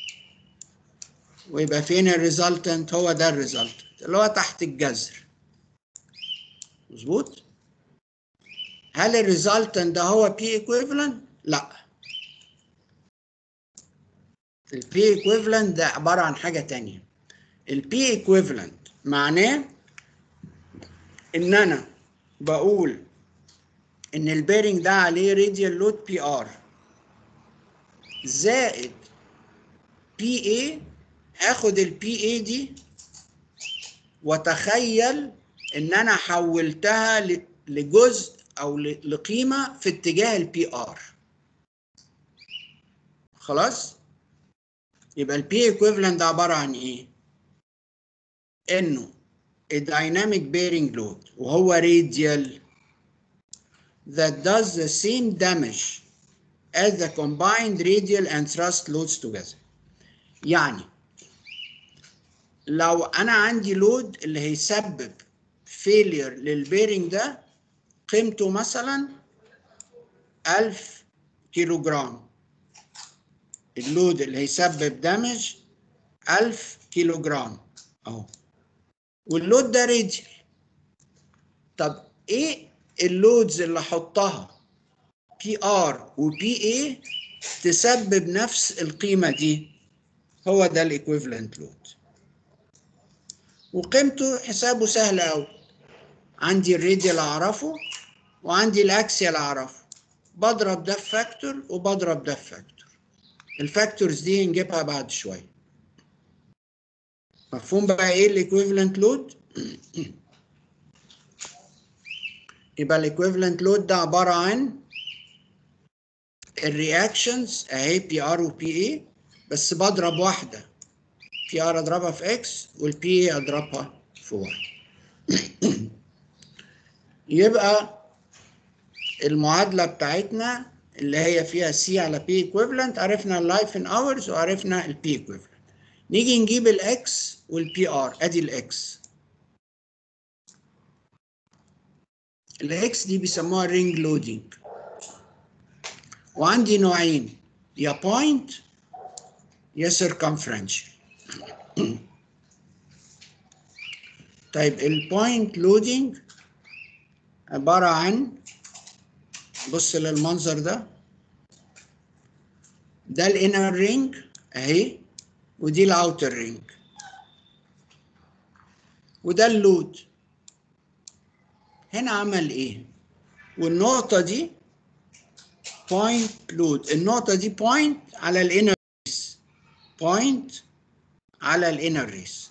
ويبقى فين الريزلتنت؟ هو ده الريزلتنت اللي هو تحت الجذر مظبوط؟ هل الريزلتنت ده هو بي ايكويفالنت؟ لا البي ايكويفالنت ده عباره عن حاجه تانية البي ايكويفالنت معناه ان انا بقول ان البيرنج ده عليه راديال لود بي ار زائد بي اي اخد البي اي دي وتخيل ان انا حولتها ل- لجزء او ل- لقيمه في اتجاه البي ار خلاص يبقى البي ايكويفالنت ده عباره عن ايه انه a dynamic bearing load وهو radial that does the same damage as the combined radial and thrust loads together يعني لو انا عندي لود اللي هيسبب فيلير للبيرنج ده قيمته مثلا 1000 كيلو جرام اللود اللي هيسبب دامج 1000 كيلو جرام اهو واللود ده راديال طب ايه اللودز اللي احطها بي ار وبي اي تسبب نفس القيمه دي هو ده الايكويفالنت لود وقيمته حسابه سهل قوي عندي الراديال اعرفه وعندي الاكسيال اعرفه بضرب ده في فاكتور وبضرب ده في فاكتور الفاكتورز دي نجيبها بعد شويه مفهوم بقى ايه الايكويفالنت لود يبقى الايكويفالنت لود ده عباره عن الرياكشنز اهي بي ار وبي اي بس بضرب واحده بي ار اضربها في اكس والبي اي اضربها في واي يبقى المعادله بتاعتنا اللي هي فيها سي على بي ايكويفالنت عرفنا اللايف ان اورز وعرفنا البي ايكويفالنت نيجي نجيب الاكس والبي ار ادي الاكس الاكس دي بيسموها رينج لودنج وعندي نوعين يا بوينت يا سيركمفرنشال طيب البوينت لودنج عبارة عن بص للمنظر ده ده الانر رينج اهي ودي الاوتر رينج وده اللود هنا عمل ايه والنقطة دي بوينت لود النقطة دي بوينت على الانر ريس بوينت على الانر ريس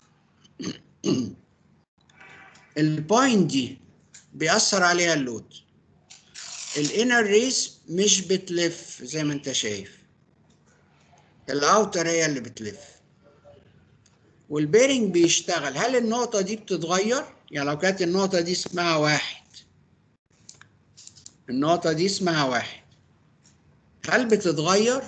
البوينت دي بيأثر عليها اللود الانر ريس مش بتلف زي ما انت شايف الاوتر هي اللي بتلف والبيرنج بيشتغل هل النقطة دي بتتغير؟ يعني لو كانت النقطة دي اسمها واحد النقطة دي اسمها واحد هل بتتغير؟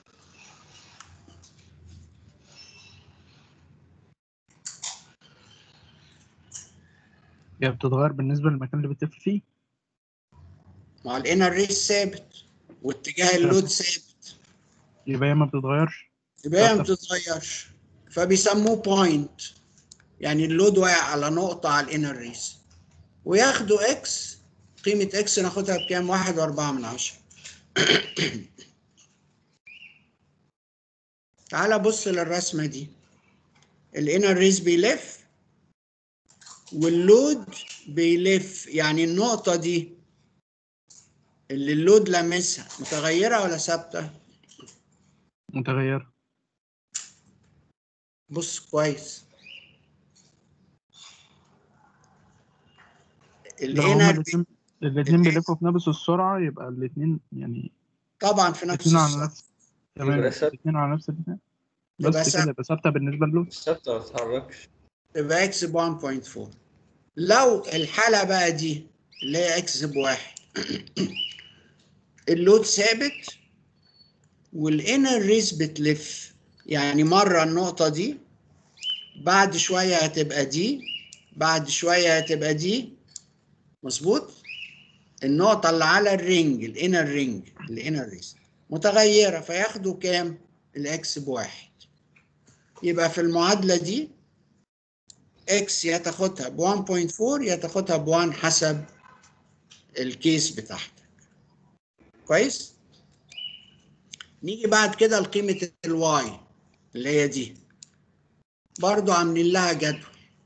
هي بتتغير بالنسبة للمكان اللي بتلف فيه مع الانر ريس ثابت واتجاه اللود ثابت يبقى هي ما بتتغيرش يبقى هي ما بتتغيرش فبيسموه بوينت يعني اللود واقع على نقطة على الانر ريس وياخدوا اكس قيمة اكس ناخدها بكام؟ واحد واربعة من عشرة تعال بص للرسمة دي الانر ريس بيلف واللود بيلف يعني النقطة دي اللي اللود لامسها متغيرة ولا ثابتة؟ متغيرة بص كويس لو هما الانر الاتنين الاتنين بيلفوا في نفس السرعة يبقى الاتنين يعني طبعا في نفس الاتنين على السرعة نفس تمام يبقى ثابت. الاتنين على نفس الاتنين يبقى بس كده ثابت. يبقى ثابتة بالنسبة للود ثابته ما تتحركش يبقى اكس ب 1.4 لو الحالة بقى دي اللي هي اكس بواحد اللود ثابت والانر ريس بتلف يعني مرة النقطة دي بعد شوية هتبقى دي بعد شوية هتبقى دي مظبوط النقطة اللي على الرينج الانر رينج الانر ريس متغيرة فياخدوا كام؟ الاكس بواحد يبقى في المعادلة دي اكس يا تاخدها ب 1.4 يا تاخدها ب 1 حسب الكيس بتاعتك كويس نيجي بعد كده لقيمة الواي اللي هي دي برضو عاملين لها جدول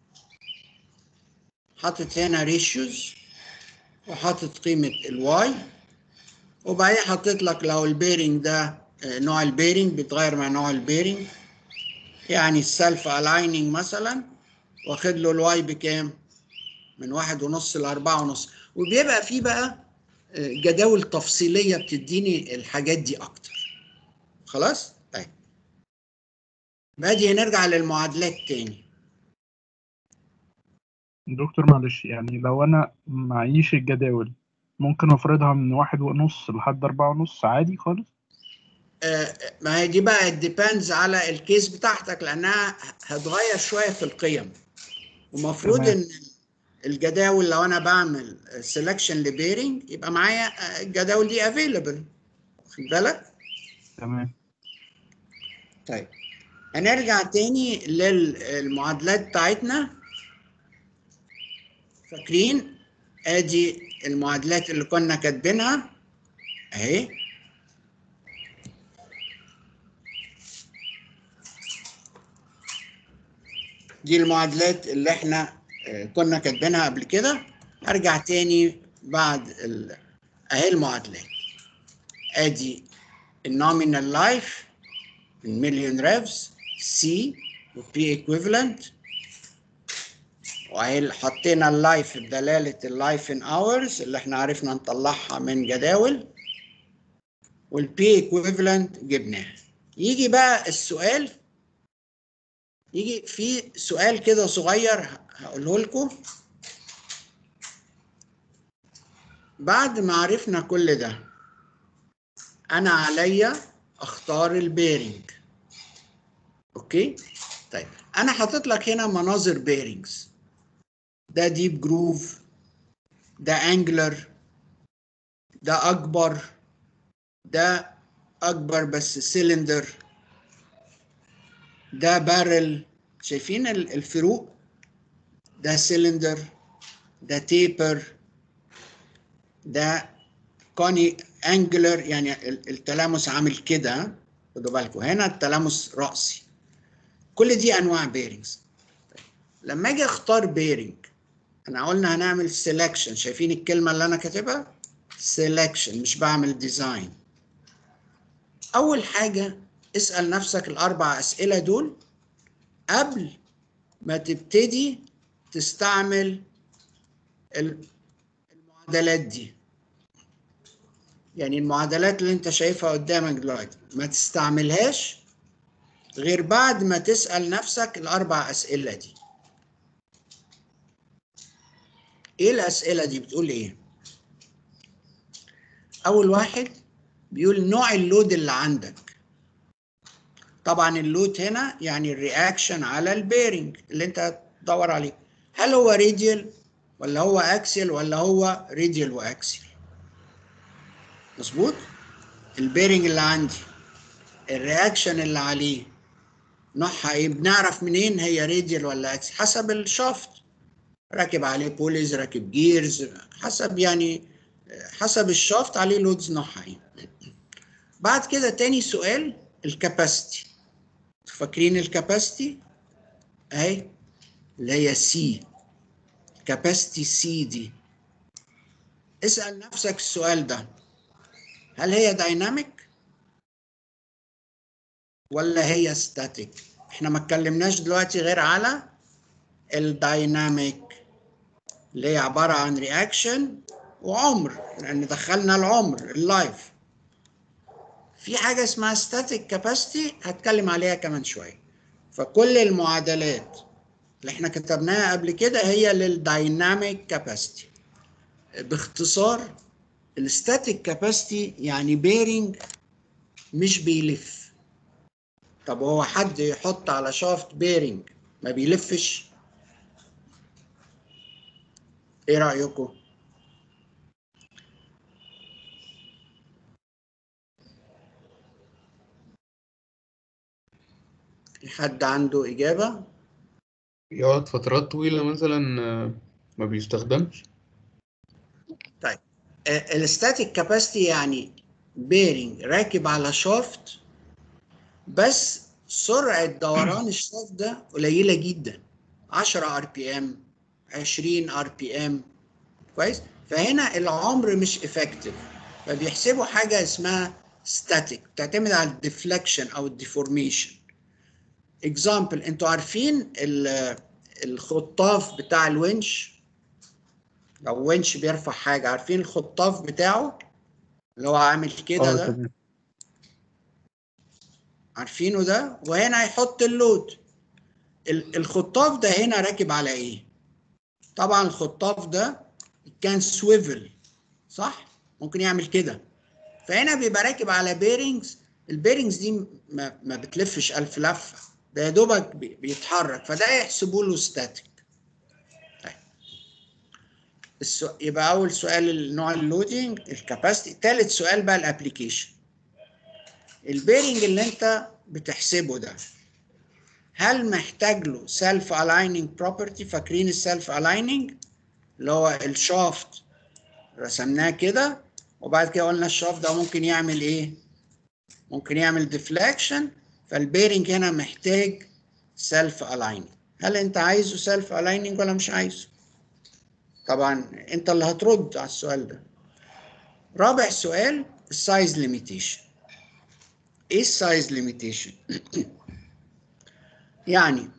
حاطط هنا ريشيوز وحاطط قيمة الواي وبعدين حطيت لك لو البيرنج ده آه، نوع البيرنج بيتغير مع نوع البيرنج يعني السلف الايننج مثلا واخد له الواي بكام؟ من واحد ونص لأربعة ونص وبيبقى فيه بقى آه، جداول تفصيلية بتديني الحاجات دي أكتر خلاص؟ طيب باجي نرجع للمعادلات تاني دكتور معلش يعني لو انا معيش الجداول ممكن افرضها من واحد ونص لحد أربعة ونص عادي خالص آه، ما هي دي بقى ديبندز على الكيس بتاعتك لانها هتغير شويه في القيم ومفروض تمام. ان الجداول لو انا بعمل سelection لبيرنج يبقى معايا آه، الجداول دي افيلبل واخد بالك تمام طيب هنرجع تاني للمعادلات بتاعتنا فاكرين ادي المعادلات اللي كنا كاتبينها اهي دي المعادلات اللي احنا آه، كنا كاتبينها قبل كده ارجع تاني بعد ال... اهي المعادلات ادي النومينال لايف من مليون ريفز سي وبي ايكويفالنت وهي حطينا اللايف بدلاله اللايف ان اورز اللي احنا عرفنا نطلعها من جداول والبي ايكويفالنت جبناها يجي بقى السؤال يجي في سؤال كده صغير هقوله لكم بعد ما عرفنا كل ده انا عليا اختار البيرنج اوكي طيب انا حاطط لك هنا مناظر بيرنجز ده ديب جروف ده انجلر ده اكبر ده اكبر بس سيلندر ده بارل شايفين ال- الفروق ده سيلندر ده تيبر ده كوني انجلر يعني ال- التلامس عامل كده ها؟ خدوا بالكم هنا التلامس رأسي كل دي انواع بيرنجز لما اجي اختار بيرنج احنا قلنا هنعمل سيلكشن شايفين الكلمه اللي انا كاتبها سيلكشن مش بعمل ديزاين اول حاجه اسال نفسك الاربع اسئله دول قبل ما تبتدي تستعمل ال- المعادلات دي يعني المعادلات اللي انت شايفها قدامك دلوقتي ما تستعملهاش غير بعد ما تسأل نفسك الأربع أسئلة دي إيه الأسئلة دي بتقول إيه؟ أول واحد بيقول نوع اللود اللي عندك طبعا اللود هنا يعني الرياكشن على البيرنج اللي انت هتدور عليه هل هو راديال ولا هو اكسل ولا هو راديال واكسل مظبوط البيرنج اللي عندي الرياكشن اللي عليه نوعها ايه بنعرف منين هي راديال ولا اكسل حسب الشافت راكب عليه بوليز راكب جيرز حسب يعني حسب الشافت عليه لودز نوعها ايه بعد كده تاني سؤال الكاباسيتي فاكرين الكاباسيتي اهي اللي هي سي كاباسيتي سي دي اسأل نفسك السؤال ده هل هي دايناميك ولا هي ستاتيك احنا ما اتكلمناش دلوقتي غير على الدايناميك اللي هي عبارة عن رياكشن وعمر لأن دخلنا العمر اللايف في حاجة اسمها static capacity هتكلم عليها كمان شوية فكل المعادلات اللي احنا كتبناها قبل كده هي للدايناميك كاباسيتي باختصار الستاتيك كاباسيتي يعني بيرنج مش بيلف طب هو حد يحط على شافت بيرنج ما بيلفش ايه رأيكم في حد عنده إجابة يقعد فترات طويلة مثلا آه، ما بيستخدمش طيب الستاتيك كاباسيتي يعني بيرنج راكب على شافت بس سرعة دوران الشافت ده قليلة جدا 10 ار بي ام 20 ار بي ام كويس فهنا العمر مش افكتيف فبيحسبوا حاجة اسمها ستاتيك بتعتمد على الديفليكشن او الديفورميشن اكزامبل انتوا عارفين ال- الخطاف بتاع الونش لو ونش بيرفع حاجة عارفين الخطاف بتاعه اللي هو عامل كده اه ده تمام عارفينه ده وهنا هيحط اللود ال- الخطاف ده هنا راكب على ايه طبعا الخطاف ده كان سويفل صح ممكن يعمل كده فهنا بيبقى راكب على بيرنجز البيرنجز دي ما, ما بتلفش ألف لفة ده يا دوبك بي- بيتحرك فده يحسبوا له ستاتيك طيب السو... يبقى أول سؤال النوع اللودينج الكاباسيتي تالت سؤال بقى الابليكيشن البيرنج اللي انت بتحسبه ده هل محتاج له سيلف الايننج بروبرتي فاكرين السيلف الايننج اللي هو الشافت رسمناه كده وبعد كده قلنا الشافت ده ممكن يعمل ايه ممكن يعمل ديفليكشن فالبيرنج هنا محتاج سيلف الايننج هل انت عايزه سيلف الايننج ولا مش عايزه طبعا انت اللي هترد على السؤال ده رابع سؤال السايز ليميتيشن ايه السايز ليميتيشن يعني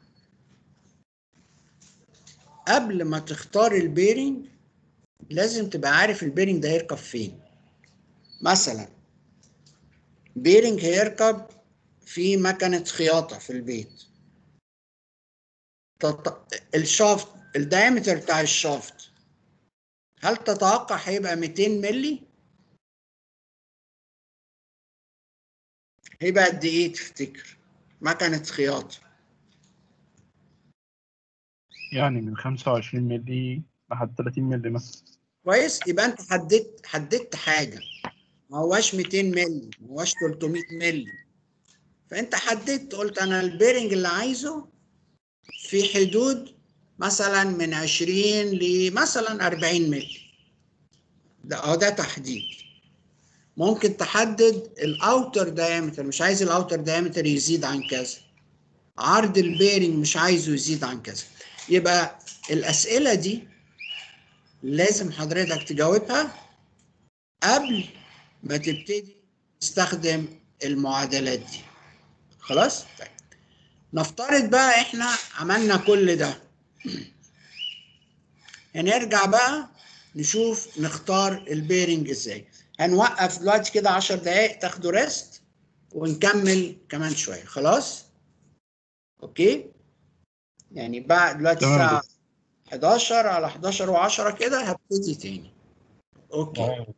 قبل ما تختار البيرنج لازم تبقى عارف البيرنج ده هيركب فين مثلا بيرنج هيركب في مكنة خياطة في البيت تط... الشافت الدايمتر بتاع الشافت هل تتوقع هيبقى 200 ملي؟ هيبقى قد ايه تفتكر؟ مكنة خياطة يعني من 25 مللي لحد 30 مللي مثلا كويس يبقى انت حددت حددت حاجه ما هواش 200 مللي ما هواش 300 مللي فانت حددت قلت انا البيرنج اللي عايزه في حدود مثلا من 20 لمثلا 40 مللي ده اه ده تحديد ممكن تحدد الاوتر دايمتر مش عايز الاوتر دايمتر يزيد عن كذا عرض البيرنج مش عايزه يزيد عن كذا يبقى الاسئله دي لازم حضرتك تجاوبها قبل ما تبتدي تستخدم المعادلات دي خلاص طيب نفترض بقى احنا عملنا كل ده هنرجع بقى نشوف نختار البيرنج ازاي هنوقف دلوقتي كده 10 دقايق تاخدوا ريست ونكمل كمان شويه خلاص اوكي يعني بعد دلوقتي تمام الساعه دكتور. 11 على 11 و10 كده هبتدي تاني اوكي تمام.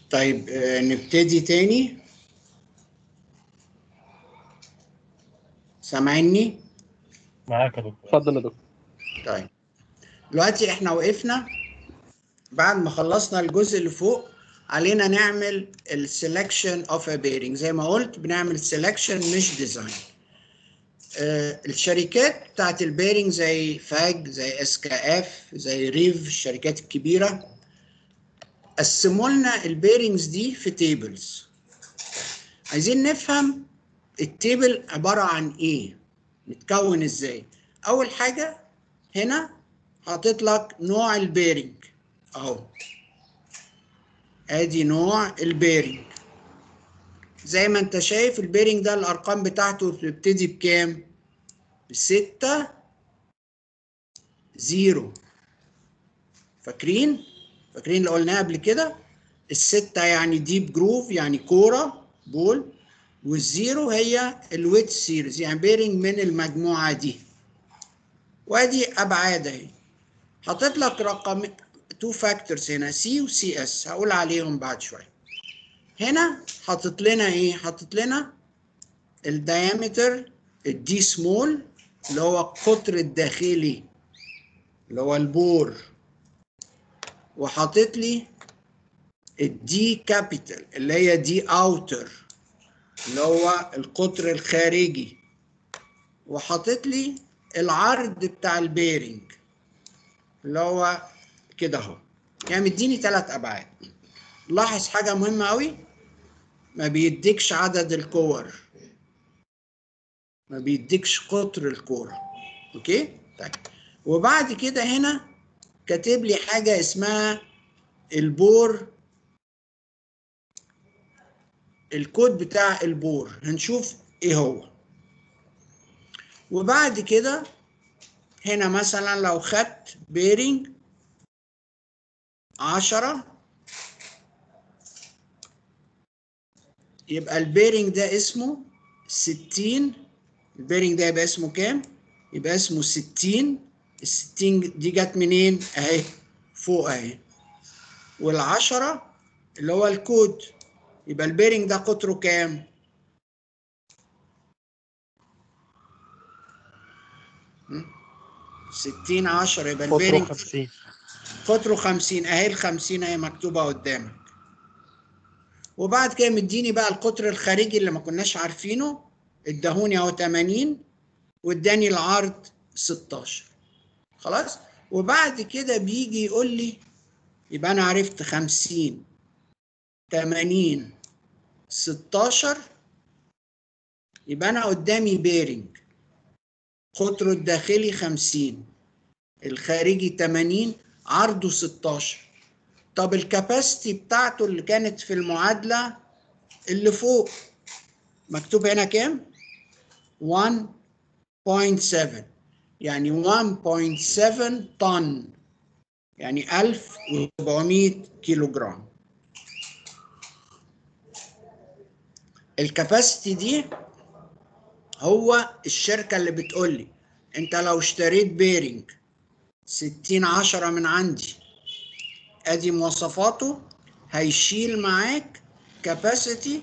طيب آه، نبتدي تاني سامعني معاك يا دكتور اتفضل يا دكتور طيب دلوقتي احنا وقفنا بعد ما خلصنا الجزء اللي فوق علينا نعمل السelection اوف a bearing زي ما قلت بنعمل selection مش ديزاين آه الشركات بتاعت البيرنج زي فاج زي اس كي اف زي ريف الشركات الكبيره قسموا لنا البيرنجز دي في تيبلز عايزين نفهم التيبل عباره عن ايه متكون ازاي اول حاجه هنا حاطط لك نوع البيرنج اهو ادي نوع البيرنج زي ما انت شايف البيرنج ده الارقام بتاعته بتبتدي بكام بستة زيرو فاكرين فاكرين اللي قلناه قبل كده الستة يعني ديب جروف يعني كورة بول والزيرو هي الويت سيريز يعني بيرنج من المجموعة دي وادي ابعاد اهي حاطط لك رقم تو فاكتورز هنا سي وسي اس هقول عليهم بعد شويه هنا حاطط لنا ايه حاطط لنا الديامتر الدي سمول اللي هو القطر الداخلي اللي هو البور وحاطط لي الدي كابيتال اللي هي دي اوتر اللي هو القطر الخارجي وحاطط لي العرض بتاع البيرنج اللي هو كده اهو يعني مديني ثلاث ابعاد لاحظ حاجه مهمه قوي ما بيديكش عدد الكور ما بيديكش قطر الكوره اوكي طيب وبعد كده هنا كاتب لي حاجه اسمها البور الكود بتاع البور هنشوف ايه هو وبعد كده هنا مثلا لو خدت بيرنج عشرة يبقى البيرنج ده اسمه ستين البيرنج ده يبقى اسمه كام؟ يبقى اسمه ستين الستين دي جت منين؟ اهي فوق اهي والعشرة اللي هو الكود يبقى البيرنج ده قطره كام؟ ستين عشرة يبقى قطره البيرنج 50 قطره 50 اهي ال 50 اهي مكتوبه قدامك وبعد كده مديني بقى القطر الخارجي اللي ما كناش عارفينه اداهوني اهو 80 واداني العرض 16 خلاص وبعد كده بيجي يقول لي يبقى انا عرفت 50 80 16 يبقى انا قدامي بيرنج قطره الداخلي 50 الخارجي 80 عرضه 16 طب الكاباسيتي بتاعته اللي كانت في المعادلة اللي فوق مكتوب هنا كام؟ 1.7 يعني 1.7 طن يعني 1700 كيلو جرام الكاباسيتي دي هو الشركة اللي بتقول لي انت لو اشتريت بيرنج 60 10 من عندي ادي مواصفاته هيشيل معاك كاباسيتي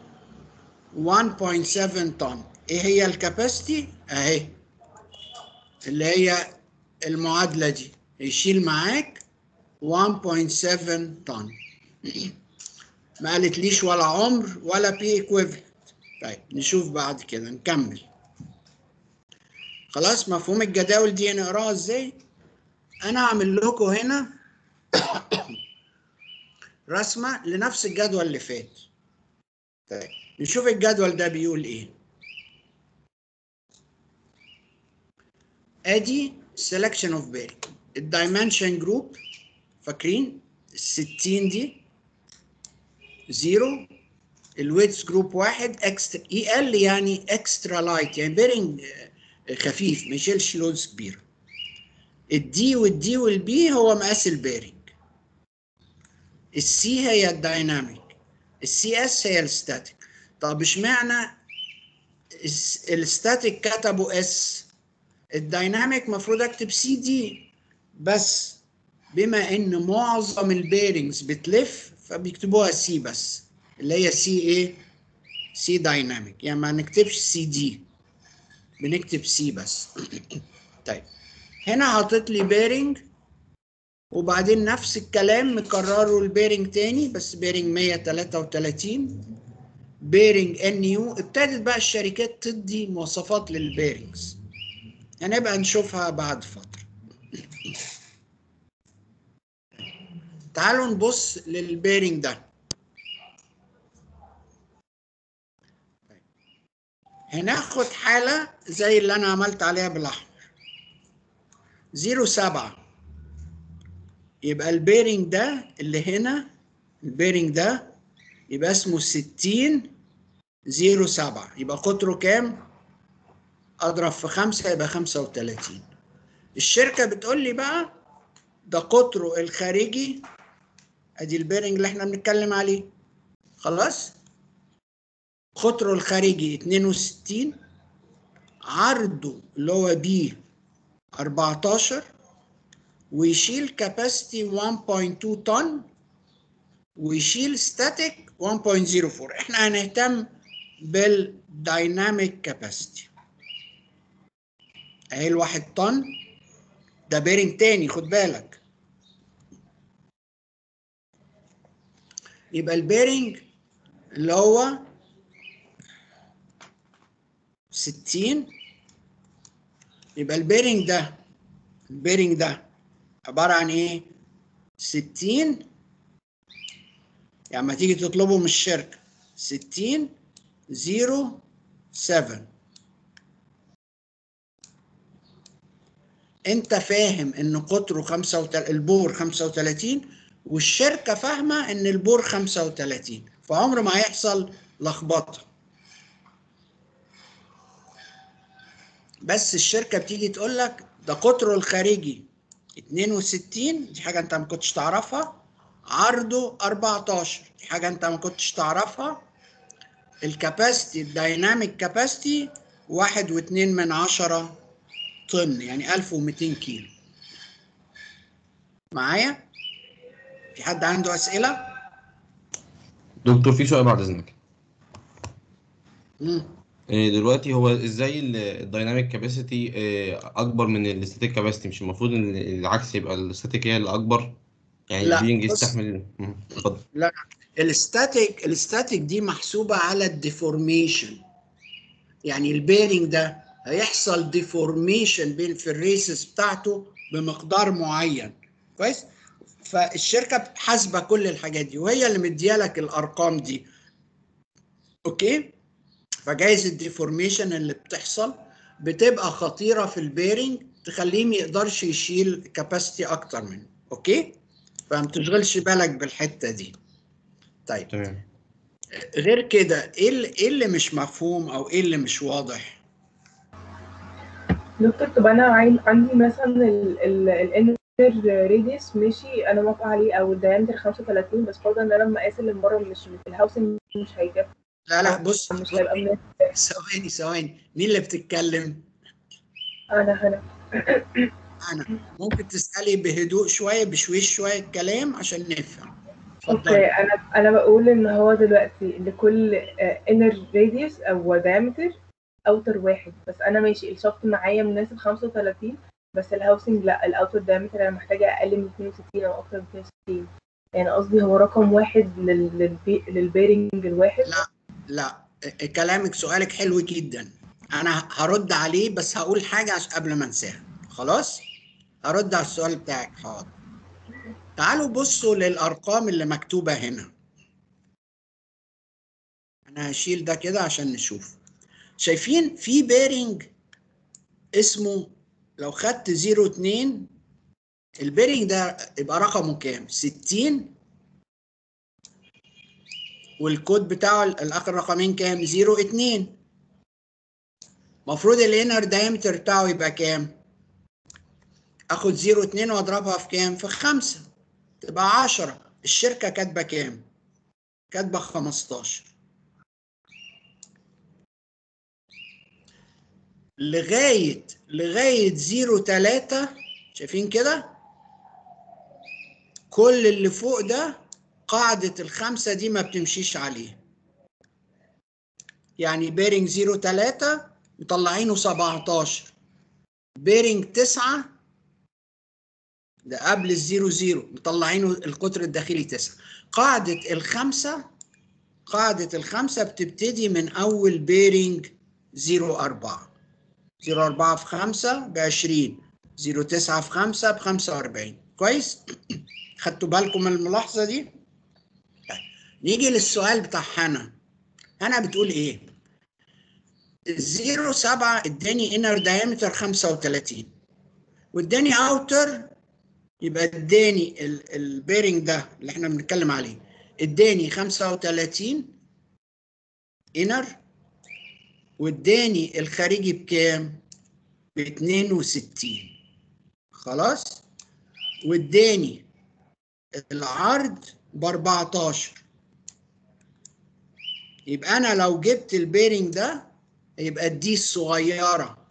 1.7 طن ايه هي الكاباسيتي اهي اللي هي المعادلة دي يشيل معاك 1.7 طن ما قالتليش ولا عمر ولا بي ايكويفالنت طيب نشوف بعد كده نكمل خلاص مفهوم الجداول دي نقراها ازاي انا اعمل لكم هنا رسمه لنفس الجدول اللي فات طيب نشوف الجدول ده بيقول ايه ادي selection of bearing الدايمنشن جروب فاكرين ال 60 دي زيرو الويتس جروب واحد اكسترا اي ال يعني اكسترا لايت يعني بيرنج خفيف ما يشيلش لودز كبيره الدي والدي والبي هو مقاس البيرنج السي هي الدايناميك السي اس هي الستاتيك طب اشمعنى الس- الستاتيك كتبوا اس الدايناميك المفروض اكتب سي دي بس بما ان معظم البيرنجز بتلف فبيكتبوها سي بس اللي هي سي ايه سي دايناميك يعني ما نكتبش سي دي بنكتب سي بس طيب هنا حاطط لي بيرنج وبعدين نفس الكلام مكرره البيرنج تاني بس بيرنج 133 بيرنج ان يو ابتدت بقى الشركات تدي مواصفات للبيرنجز هنبقى نشوفها بعد فترة تعالوا نبص للبيرنج ده هناخد حالة زي اللي أنا عملت عليها بالأحمر زيرو سبعة يبقى البيرنج ده اللي هنا البيرنج ده يبقى اسمه ستين زيرو سبعة يبقى قطره كام؟ أضرب في خمسة يبقى خمسة وتلاتين الشركة بتقول لي بقى ده قطره الخارجي ادي البيرنج اللي احنا بنتكلم عليه خلاص قطره الخارجي 62 عرضه اللي هو بي 14 ويشيل كاباسيتي 1.2 طن ويشيل ستاتيك 1.04 احنا هنهتم بالدايناميك كاباسيتي اهي الواحد طن ده بيرنج تاني خد بالك يبقى البيرنج اللي هو 60 يبقى البيرنج ده البيرنج ده عبارة عن ايه 60 يعني لما تيجي تطلبه من الشركة 60 0 7 انت فاهم ان قطره 35 البور 35 والشركه فاهمه ان البور 35 فعمر ما هيحصل لخبطه بس الشركه بتيجي تقول لك ده قطره الخارجي 62 دي حاجه انت ما كنتش تعرفها عرضه 14 دي حاجه انت ما كنتش تعرفها الكاباسيتي الدايناميك كاباسيتي واحد واتنين من عشرة طن يعني 1200 كيلو معايا في حد عنده أسئلة دكتور في سؤال بعد اذنك مم. إيه دلوقتي هو ازاي الدايناميك كاباسيتي اكبر من الاستاتيك كاباسيتي مش المفروض ان العكس يبقى الاستاتيك هي اللي اكبر يعني لا، البينج بص. يستحمل مم، اتفضل لا الستاتيك الستاتيك دي محسوبة على الديفورميشن يعني البيرنج ده هيحصل ديفورميشن بين في الريسز بتاعته بمقدار معين كويس فالشركة حاسبة كل الحاجات دي وهي اللي مديالك الأرقام دي أوكي فجايز الديفورميشن اللي بتحصل بتبقى خطيرة في البيرنج تخليه ما يقدرش يشيل كاباسيتي أكتر منه أوكي فما تشغلش بالك بالحتة دي طيب تمام غير كده ايه اللي, إيه اللي مش مفهوم او ايه اللي مش واضح دكتور طب انا عايز عندي مثلا الانر ريديوس ماشي انا موافقه عليه او الدايمتر 35 بس برضه ان انا لما اقاس اللي من بره مش في الهاوسنج مش هيكفي لا لا بص مش هيبقى مناسب ثواني ثواني مين اللي بتتكلم انا هنا انا ممكن تسالي بهدوء شويه بشويش شويه الكلام عشان نفهم اوكي اتفضلي انا انا بقول ان هو دلوقتي لكل انر راديوس او دايمتر اوتر واحد بس انا ماشي الشفط معايا مناسب 35 بس الهاوسنج لا الاوتر دايمتر انا محتاجه اقل من 62 او اكتر من 62 يعني قصدي هو رقم واحد لل- للبي... للبيرنج الواحد لا لا ا- كلامك سؤالك حلو جدا انا هرد عليه بس هقول حاجه عشان قبل ما انساها خلاص هرد على السؤال بتاعك حاضر تعالوا بصوا للارقام اللي مكتوبه هنا انا هشيل ده كده عشان نشوف شايفين في بيرنج اسمه لو خدت 02 البيرنج ده يبقى رقمه كام 60 والكود بتاعه الاخر رقمين كام 02 المفروض الانر دايمتر بتاعه يبقى كام اخد 02 واضربها في كام في 5 تبقى 10 الشركه كاتبه كام كاتبه 15 لغايه لغايه 03 شايفين كده كل اللي فوق ده قاعدة الخمسة دي ما بتمشيش عليه يعني بيرنج 03 مطلعينه 17 بيرنج 9 ده قبل الزيرو زيرو مطلعينه القطر الداخلي 9 قاعدة الخمسة قاعدة الخمسة بتبتدي من أول بيرنج 04 04 في 5 ب 20 09 في 5 ب 45 كويس؟ خدتوا بالكم من الملاحظة دي؟ طيب. نيجي للسؤال بتاع هنا هنا بتقول ايه؟ الزيرو سبعة اداني انر دايمتر 35 واداني اوتر يبقى اداني ال- البيرنج ده اللي احنا بنتكلم عليه اداني 35 انر واداني الخارجي بكام؟ ب 62 خلاص؟ واداني العرض ب 14 يبقى انا لو جبت البيرنج ده يبقى الدي الصغيره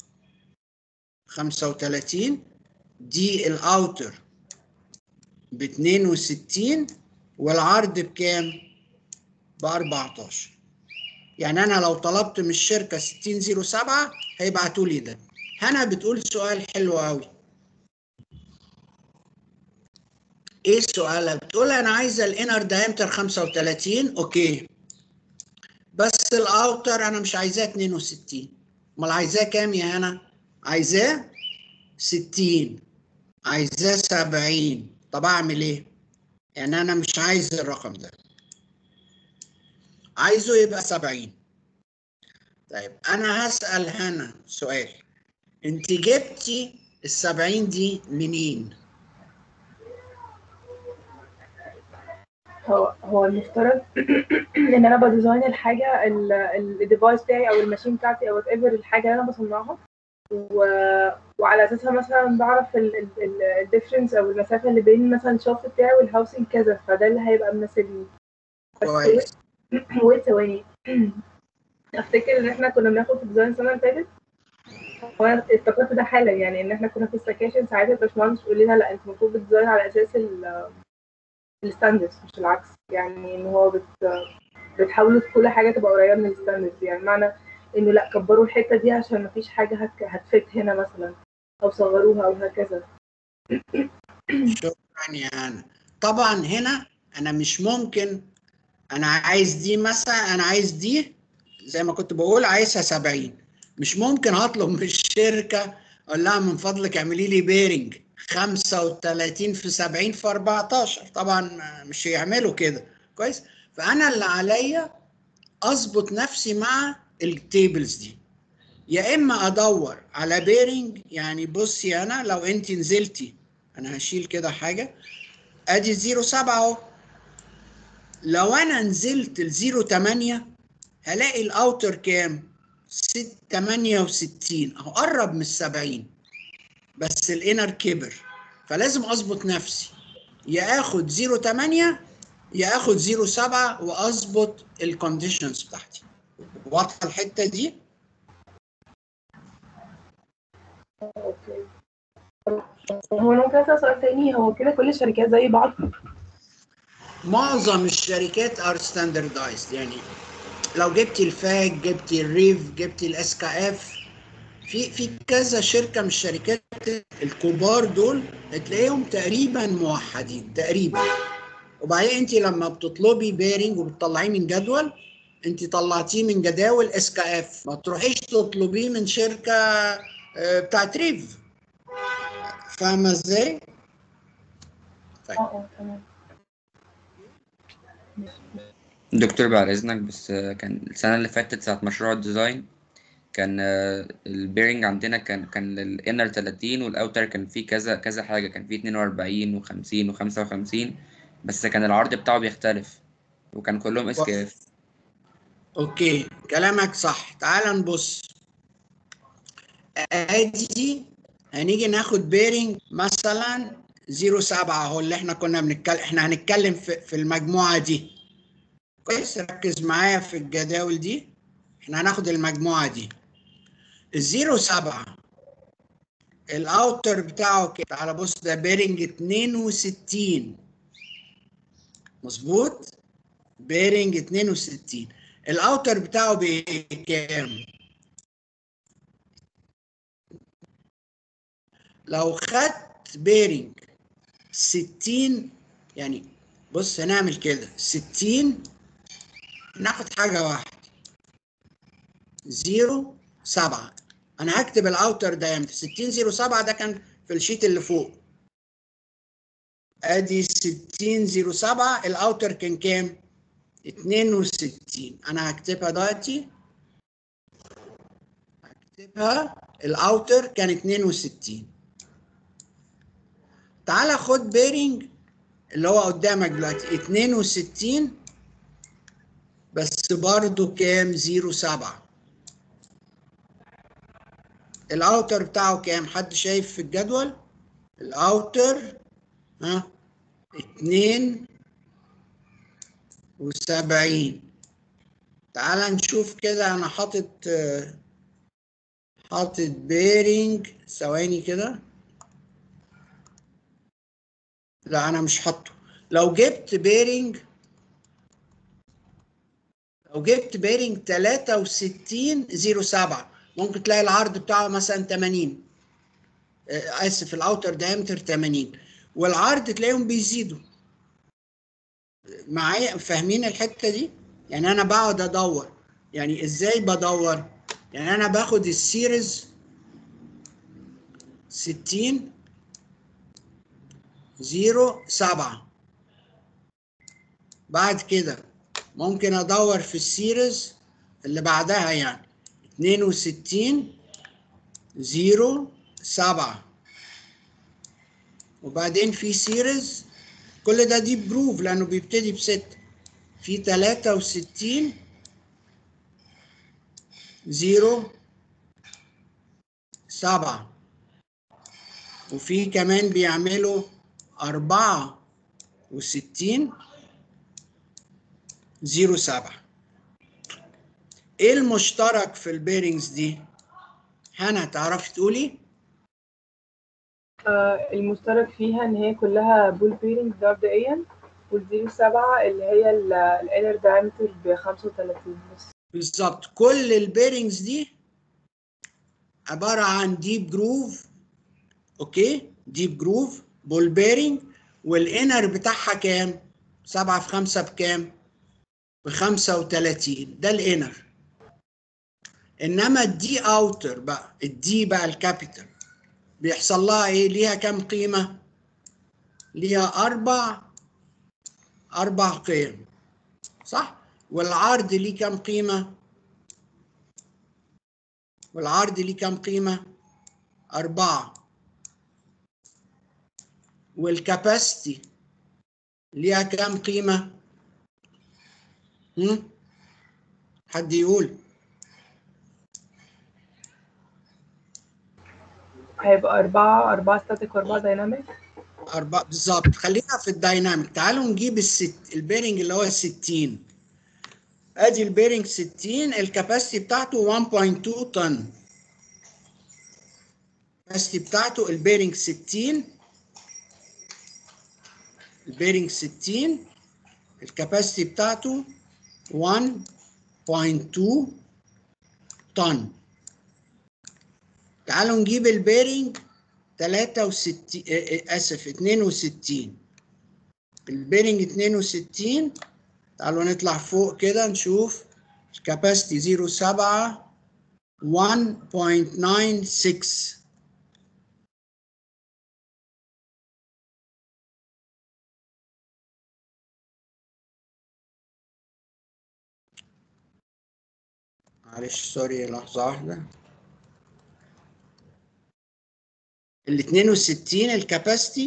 35 دي الاوتر ب 62 والعرض بكام؟ ب 14 يعني انا لو طلبت من الشركه 6007 هيبعتوا لي ده هنا بتقول سؤال حلو قوي ايه السؤال بتقول انا عايزه الانر دايمتر 35 اوكي بس الاوتر انا مش عايزاه 62 امال عايزاه كام يا هنا عايزاه 60 عايزاه 70 طب اعمل ايه يعني انا مش عايز الرقم ده عايزه يبقى 70 طيب انا هسأل هنا سؤال انت جبتي ال 70 دي منين هو هو المفترض ان انا بديزاين الحاجه الديفايس بتاعي او الماشين بتاعتي او وات ايفر الحاجه اللي انا بصنعها و... وعلى اساسها مثلا بعرف الديفرنس او المسافه اللي بين مثلا الشافت بتاعي والهاوسنج كذا فده اللي هيبقى مناسبني بس كويس ويت ثواني افتكر ان احنا كنا بناخد في ديزاين السنه اللي فاتت وانا افتكرت ده حالا يعني ان احنا كنا في السكاشن ساعتها الباشمهندس بيقول لنا لا انت المفروض بتديزاين على اساس ال الستاندرز مش العكس يعني ان هو بت بتحاولوا في كل حاجه تبقى قريبه من الستاندرز يعني معنى انه لا كبروا الحته دي عشان مفيش حاجه هت... هتفت هنا مثلا او صغروها او هكذا شكرا يا هنا طبعا هنا انا مش ممكن انا عايز دي مثلا انا عايز دي زي ما كنت بقول عايزها 70 مش ممكن هطلب من الشركه اقول لها من فضلك اعملي لي بيرنج 35 في 70 في 14 طبعا مش هيعملوا كده كويس فانا اللي عليا اظبط نفسي مع التيبلز دي يا اما ادور على بيرنج يعني بصي انا لو انت نزلتي انا هشيل كده حاجه ادي 0 7 اهو لو انا نزلت ل 0 8 هلاقي الاوتر كام 6 68 اهو قرب من ال 70 بس الانر كبر فلازم اظبط نفسي يا اخد 0 8 يا اخد 0 7 واظبط الكونديشنز بتاعتي واضحه الحته دي اوكي هو انا ممكن اسال سؤال تاني هو كده كل الشركات زي بعض معظم الشركات ار ستاندردايزد يعني لو جبتي الفاج جبتي الريف جبتي الاس كي اف في في كذا شركه من الشركات الكبار دول هتلاقيهم تقريبا موحدين تقريبا وبعدين انت لما بتطلبي بيرنج وبتطلعيه من جدول انت طلعتيه من جداول اس كي اف ما تروحيش تطلبيه من شركه آه، بتاعت ريف فاهمه ازاي؟ اه اه تمام دكتور بعد إذنك بس آه، كان السنة اللي فاتت ساعة مشروع الديزاين كان آه، البيرنج عندنا كان كان الانر 30 والاوتر كان فيه كذا كذا حاجة كان فيه 42 و50 و55 بس كان العرض بتاعه بيختلف وكان كلهم اس كي اف اوكي كلامك صح تعال نبص ادي هنيجي ناخد بيرنج مثلا 07 اهو اللي احنا كنا بنتكلم احنا هنتكلم في, في المجموعه دي كويس ركز معايا في الجداول دي احنا هناخد المجموعه دي الزيرو سبعة الاوتر بتاعه كده تعالى بص ده بيرنج 62 مظبوط بيرنج 62 الاوتر بتاعه بكام لو خدت بيرنج 60 يعني بص هنعمل كده 60 ناخد حاجه واحده 0 7 انا هكتب الاوتر دايمتر 60 0 7 ده كان في الشيت اللي فوق ادي 60 0 7 الاوتر كان كام 62 انا هكتبها دلوقتي هكتبها الاوتر كان 62 تعالى خد بيرنج اللي هو قدامك دلوقتي 62 بس برضو كام 0 7 الاوتر بتاعه كام حد شايف في الجدول الاوتر ها 2 وسبعين تعال نشوف كده انا حاطط آه، حاطط بيرنج ثواني كده لا انا مش حاطه لو جبت بيرنج لو جبت بيرنج 63 07 ممكن تلاقي العرض بتاعه مثلا 80 آه، اسف الاوتر دايمتر 80 والعرض تلاقيهم بيزيدوا معايا فاهمين الحته دي يعني انا بقعد ادور يعني ازاي بدور يعني انا باخد السيريز 60 0 7 بعد كده ممكن ادور في السيريز اللي بعدها يعني 62 0 7 وبعدين في سيريز كل ده دي بروف لانه بيبتدي بستة في 63 0 7 وفي كمان بيعملوا 64 0 7 ايه المشترك في البيرنجز دي؟ هنا تعرفي تقولي؟ آه، المشترك فيها ان هي كلها بول بيرنج ده مبدئيا والزيرو سبعة اللي هي الانر دايمتر ب 35 بس بالظبط كل البيرنجز دي عبارة عن ديب جروف اوكي ديب جروف بول بيرنج والانر بتاعها كام؟ 7 في 5 بكام؟ ب 35 ده الانر انما الدي اوتر بقى الدي بقى الكابيتال بيحصل لها ايه؟ ليها كام قيمة؟ ليها أربع أربع قيم صح؟ والعرض ليه كام قيمة؟ والعرض ليه كام قيمة؟ أربعة والكاباسيتي ليها كام قيمة؟ هم؟ حد يقول هيبقى أربعة أربعة ستاتيك وأربعة دايناميك أربعة بالظبط خلينا في الدايناميك تعالوا نجيب الست البيرنج اللي هو 60 ادي البيرنج 60 الكاباسيتي بتاعته 1.2 طن الكاباسيتي بتاعته البيرنج 60 البيرنج 60 الكاباسيتي بتاعته 1.2 طن تعالوا نجيب البيرنج 63 آه، آه، اسف 62 البيرنج 62 تعالوا نطلع فوق كده نشوف الكاباسيتي 07 1.96 معلش سوري لحظة واحدة ال 62 الكاباسيتي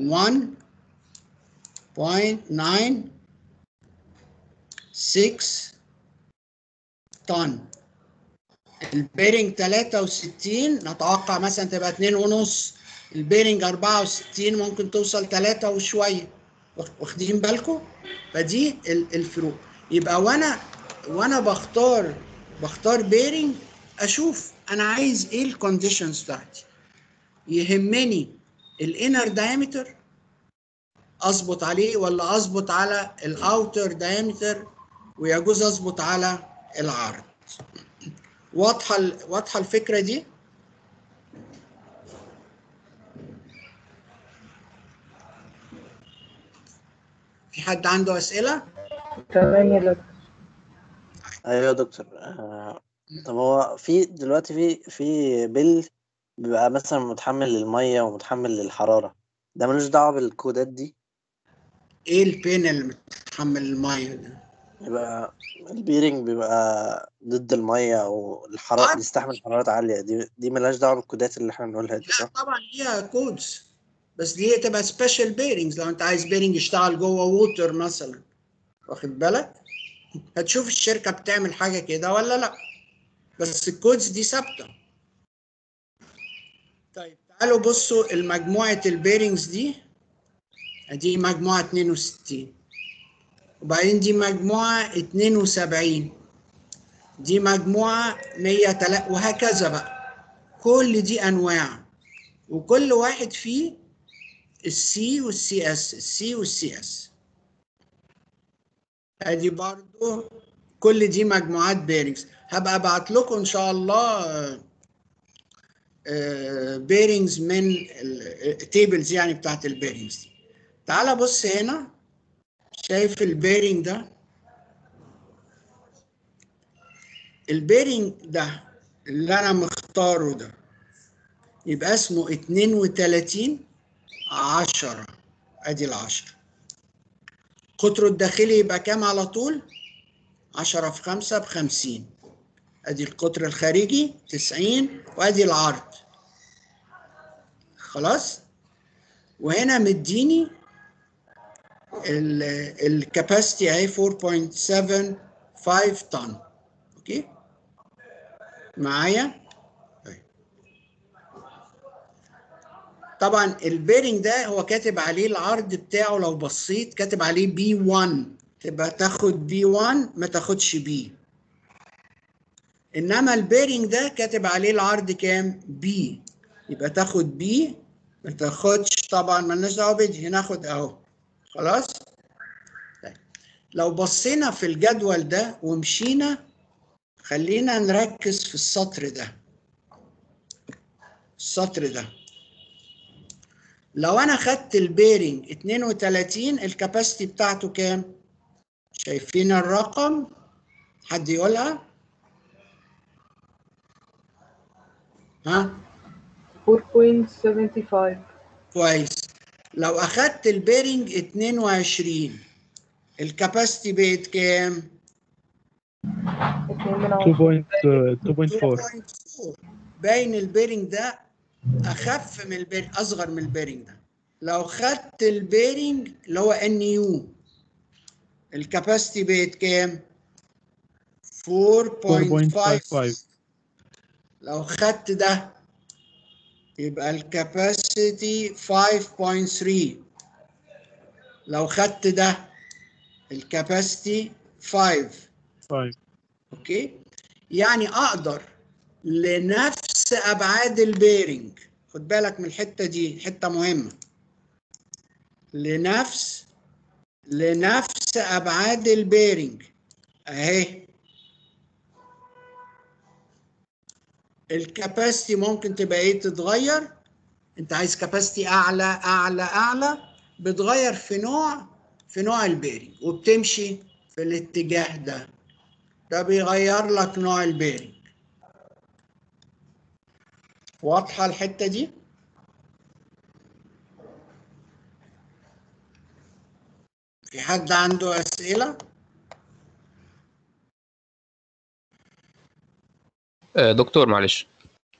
1.96 طن البيرنج 63 نتوقع مثلا تبقى 2 ونص البيرنج 64 ممكن توصل 3 وشويه واخدين بالكم فدي ال- الفروق يبقى وانا وانا بختار بختار بيرنج اشوف انا عايز ايه الكونديشنز بتاعتي يهمني الانر دايمتر اظبط عليه ولا اظبط على الاوتر دايمتر ويجوز اظبط على العرض واضحه ال- واضحه الفكره دي في حد عنده اسئله تمام يا دكتور ايوه يا دكتور آه، طب هو في دلوقتي في في بيل بيبقى مثلا متحمل للميه ومتحمل للحراره ده ملوش دعوه بالكودات دي ايه البين اللي متحمل الميه ده يبقى البيرنج بيبقى ضد الميه او الحراره بيستحمل حرارات عاليه دي دي ملهاش دعوه بالكودات اللي احنا بنقولها دي صح؟ طبعا ليها كودز بس دي تبقى سبيشال بيرنجز لو انت عايز بيرنج يشتغل جوه ووتر مثلا واخد بالك هتشوف الشركه بتعمل حاجه كده ولا لا بس الكودز دي ثابته طيب تعالوا بصوا المجموعه البيرنجز دي دي مجموعه 62 وبعدين دي مجموعه 72 دي مجموعه 103 وهكذا بقى كل دي انواع وكل واحد فيه السي والسي اس السي والسي اس ادي برضو كل دي مجموعات بيرنجز هبقى ابعت لكم ان شاء الله بيرنجز من التيبلز يعني بتاعت البيرنجز دي تعال بص هنا شايف البيرنج ده البيرنج ده اللي انا مختاره ده يبقى اسمه 32 10 ادي العشرة قطره الداخلي يبقى كام على طول 10 في 5 ب 50 ادي القطر الخارجي 90 وادي العرض خلاص وهنا مديني الكاباسيتي اهي 4.75 طن اوكي معايا طبعا البيرنج ده هو كاتب عليه العرض بتاعه لو بصيت كاتب عليه بي 1 تبقى تاخد بي 1 ما تاخدش بي انما البيرنج ده كاتب عليه العرض كام بي يبقى تاخد بي ما تاخدش طبعا مالناش دعوه بدي هناخد اهو خلاص طيب. لو بصينا في الجدول ده ومشينا خلينا نركز في السطر ده السطر ده لو انا خدت البيرنج 32 الكاباسيتي بتاعته كام شايفين الرقم حد يقولها ها 4.75 كويس لو اخدت البيرنج 22 الكاباسيتي بقت كام 2.4 باين البيرنج ده اخف من البيرنج اصغر من البيرنج ده لو خدت البيرنج اللي هو ان يو الكاباسيتي بقت كام 4.55 لو خدت ده يبقى الكاباسيتي 5.3 لو خدت ده الكاباسيتي 5 5 اوكي يعني اقدر لنفس ابعاد البيرنج خد بالك من الحته دي حته مهمه لنفس لنفس ابعاد البيرنج اهي الكاباسيتي ممكن تبقى ايه تتغير انت عايز كاباسيتي اعلى اعلى اعلى بتغير في نوع في نوع البيرنج وبتمشي في الاتجاه ده ده بيغير لك نوع البيرنج واضحه الحته دي في حد عنده اسئله آه، دكتور معلش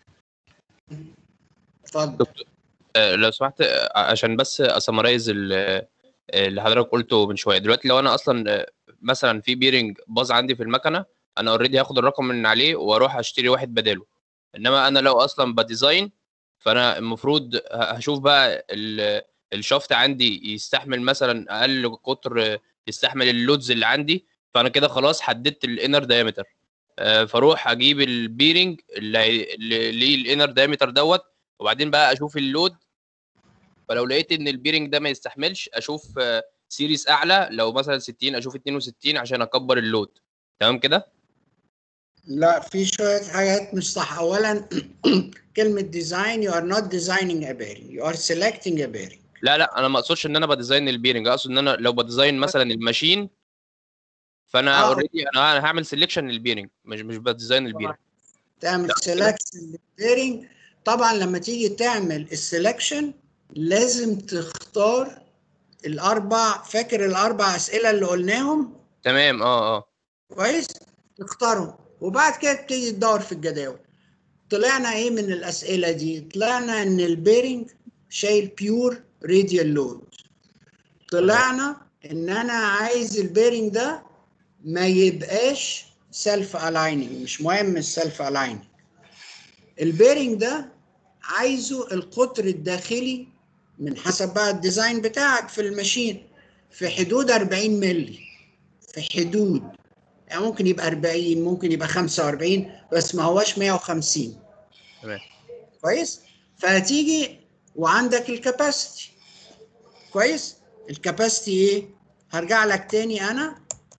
اتفضل دكتور آه، لو سمحت آه، عشان بس اسمرايز اللي حضرتك قلته من شويه دلوقتي لو انا اصلا آه، مثلا في بيرنج باظ عندي في المكنه انا اوريدي هاخد الرقم من عليه واروح اشتري واحد بداله انما انا لو اصلا بديزاين فانا المفروض ه- هشوف بقى ال- الشافت عندي يستحمل مثلا اقل قطر آه، يستحمل اللودز اللي عندي فانا كده خلاص حددت الانر دايمتر فاروح اجيب البيرنج اللي هي- اللي ليه الانر دايمتر دوت وبعدين بقى اشوف اللود فلو لقيت ان البيرنج ده ما يستحملش اشوف سيريز اعلى لو مثلا 60 اشوف 62 عشان اكبر اللود تمام كده لا في شوية حاجات مش صح أولا كلمة design you are not designing a bearing you are selecting a bearing لا لا انا ما اقصدش ان انا بديزاين البيرنج اقصد ان انا لو بديزاين مثلا الماشين فانا آه. اوريدي انا هعمل سيلكشن للبيرنج مش مش بديزاين البيرنج تعمل سelection للبيرنج طبعا لما تيجي تعمل السelection لازم تختار الأربع فاكر الأربع أسئلة اللي قلناهم تمام اه اه كويس تختارهم وبعد كده تبتدي تدور في الجداول طلعنا ايه من الاسئله دي طلعنا ان البيرنج شايل بيور راديال لود طلعنا ان انا عايز البيرنج ده ما يبقاش سيلف الايننج مش مهم السيلف الايننج البيرنج ده عايزه القطر الداخلي من حسب بقى الديزاين بتاعك في الماشين في حدود 40 مللي في حدود يعني ممكن يبقى 40 ممكن يبقى 45 بس ما هوش 150 تمام كويس فهتيجي وعندك الكاباسيتي كويس الكاباسيتي ايه هرجع لك تاني انا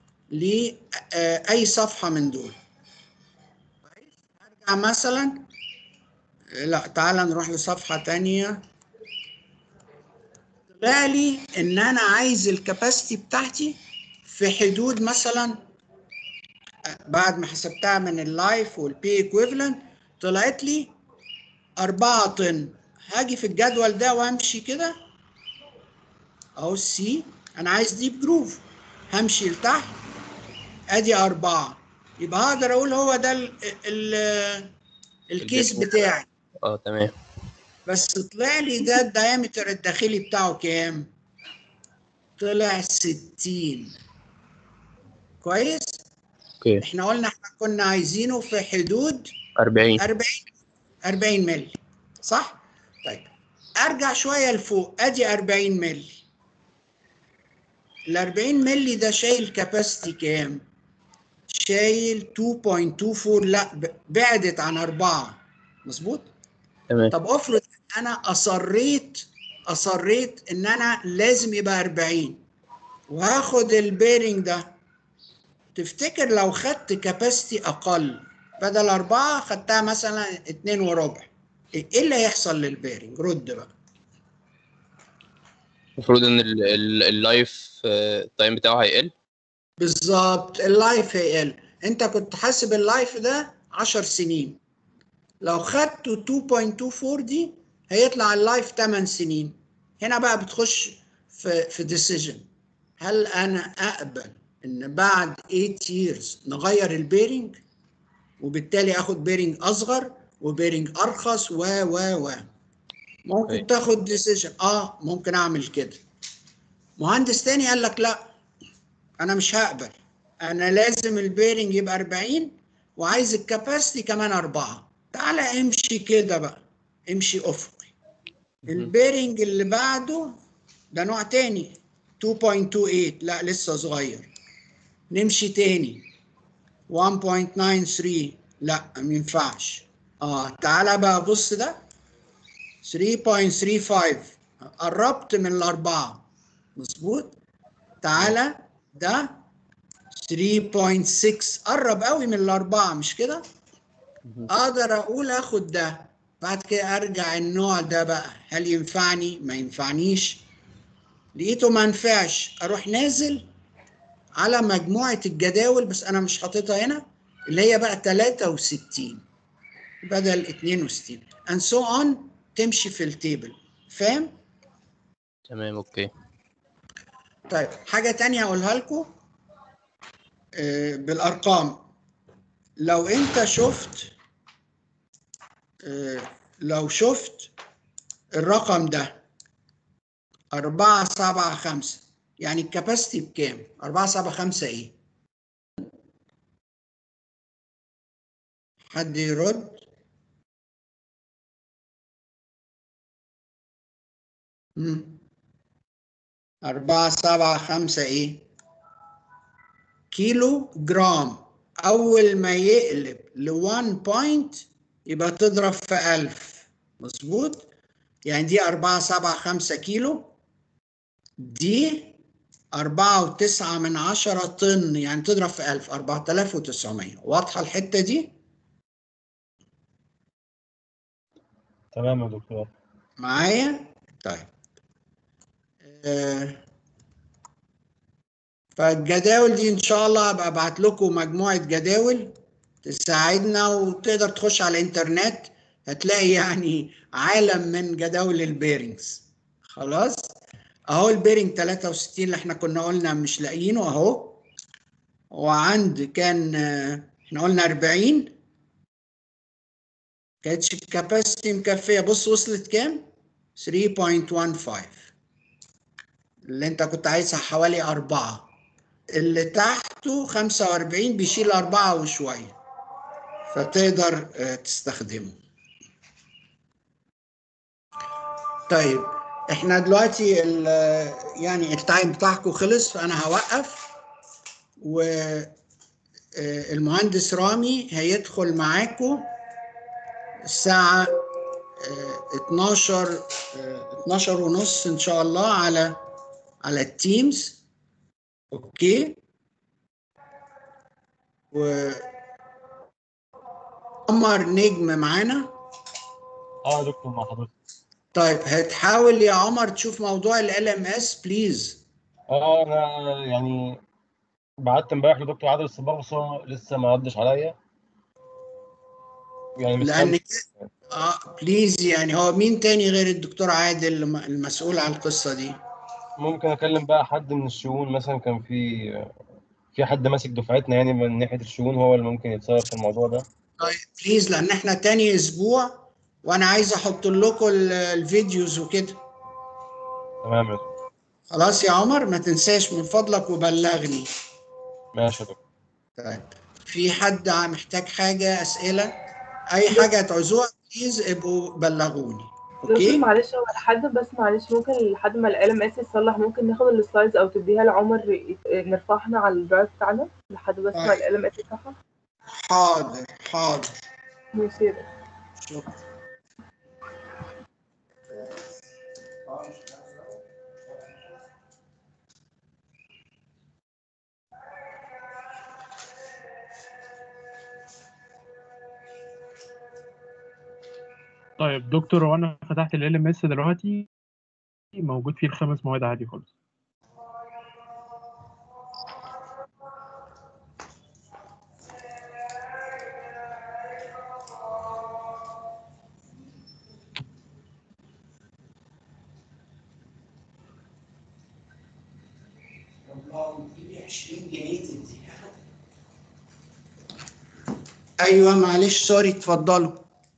لاي صفحه من دول كويس هرجع مثلا لا تعال نروح لصفحه تانية طلع لي ان انا عايز الكاباسيتي بتاعتي في حدود مثلا بعد ما حسبتها من اللايف والبي ايكويفالنت طلعت لي 4 طن هاجي في الجدول ده وامشي كده اهو السي انا عايز ديب جروف همشي لتحت ادي أربعة يبقى هقدر اقول هو ده ال ال الكيس الجسم. بتاعي اه تمام بس طلع لي ده الدايمتر الداخلي بتاعه كام؟ طلع 60 كويس؟ اوكي احنا قلنا احنا كنا عايزينه في حدود 40 40 40 مللي صح؟ طيب ارجع شويه لفوق ادي 40 مللي ال 40 مللي ده شايل كاباسيتي كام؟ شايل 2.24 لا ب- بعدت عن 4 مظبوط؟ تمام طب افرض انا اصريت اصريت ان انا لازم يبقى 40 وهاخد البيرنج ده تفتكر لو خدت كاباسيتي اقل بدل أربعة خدتها مثلا اتنين وربع ايه اللي هيحصل للبيرنج رد بقى المفروض ان ال- ال- اللايف آه، تايم بتاعه هيقل بالظبط اللايف هيقل انت كنت حاسب اللايف ده 10 سنين لو خدته 2.24 دي هيطلع اللايف 8 سنين هنا بقى بتخش في في ديسيجن هل انا اقبل ان بعد 8 years نغير البيرنج وبالتالي اخد بيرنج اصغر وبيرنج ارخص و و و ممكن أيوة. تاخد ديسيجن اه ممكن اعمل كده مهندس تاني قال لك لا انا مش هقبل انا لازم البيرنج يبقى 40 وعايز الكاباسيتي كمان أربعة تعالى امشي كده بقى امشي افقي البيرنج اللي بعده ده نوع تاني 2.28 لا لسه صغير نمشي تاني 1.93 لا ما ينفعش اه تعالى بقى بص ده 3.35 قربت من الأربعة مظبوط تعالى ده 3.6 قرب قوي من الأربعة مش كده؟ أقدر أقول آخد ده بعد كده أرجع النوع ده بقى هل ينفعني؟ ما ينفعنيش لقيته ما نفعش أروح نازل على مجموعة الجداول بس أنا مش حاططها هنا اللي هي بقى 63 بدل 62 and so on تمشي في التيبل فاهم؟ تمام اوكي طيب حاجة تانية أقولها لكم آه، بالأرقام لو أنت شفت آه، لو شفت الرقم ده أربعة سبعة خمسة يعني الكاباسيتي بكام؟ أربعة سبعة خمسة إيه؟ حد يرد؟ مم. أربعة سبعة خمسة إيه؟ كيلو جرام أول ما يقلب ل 1 بوينت يبقى تضرب في 1000 مظبوط؟ يعني دي أربعة سبعة خمسة كيلو دي أربعة وتسعة من عشرة طن يعني تضرب في ألف أربعة آلاف وتسعمية واضحة الحتة دي تمام يا دكتور معايا طيب آه، فالجداول دي ان شاء الله هبقى ابعت لكم مجموعه جداول تساعدنا وتقدر تخش على الانترنت هتلاقي يعني عالم من جداول البيرنجز خلاص اهو البيرنج 63 اللي احنا كنا قلنا مش لاقيينه اهو وعند كان آه، احنا قلنا 40 كانتش الكاباسيتي مكفيه بص وصلت كام 3.15 اللي انت كنت عايزها حوالي أربعة اللي تحته 45 بيشيل أربعة وشوية فتقدر آه، تستخدمه طيب احنا دلوقتي ال- يعني التايم بتاعكم خلص فأنا هوقف والمهندس رامي هيدخل معاكم الساعة آه، 12 آه، 12 ونص إن شاء الله على على التيمز أوكي و عمر نجم معانا اه يا دكتور مع حضرتك طيب هتحاول يا عمر تشوف موضوع ال ام اس بليز اه انا يعني بعت امبارح لدكتور عادل الصباغ بس هو لسه ما ردش عليا يعني لان مستني اه بليز يعني هو مين تاني غير الدكتور عادل الم- المسؤول عن القصة دي ممكن اكلم بقى حد من الشؤون مثلا كان في في حد ماسك دفعتنا يعني من ناحيه الشؤون هو اللي ممكن يتصرف في الموضوع ده طيب بليز لان احنا تاني اسبوع وانا عايز احط لكم ال- الفيديوز وكده تمام يا دكتور خلاص يا عمر ما تنساش من فضلك وبلغني ماشي يا دكتور طيب في حد محتاج حاجة أسئلة أي حاجة تعوزوها بليز ابقوا بلغوني دكتور أوكي معلش هو لحد بس معلش ممكن لحد ما ال ام اس يتصلح ممكن ناخد السلايدز او تديها لعمر ي- نرفعها احنا على الدرايف بتاعنا لحد بس ما ال ام اس يتصلح حاضر حاضر ماشي يا دكتور. شكرا طيب دكتور وانا فتحت ال ام اس دلوقتي موجود فيه الخمس مواد عادي خالص أيوه معلش سوري اتفضلوا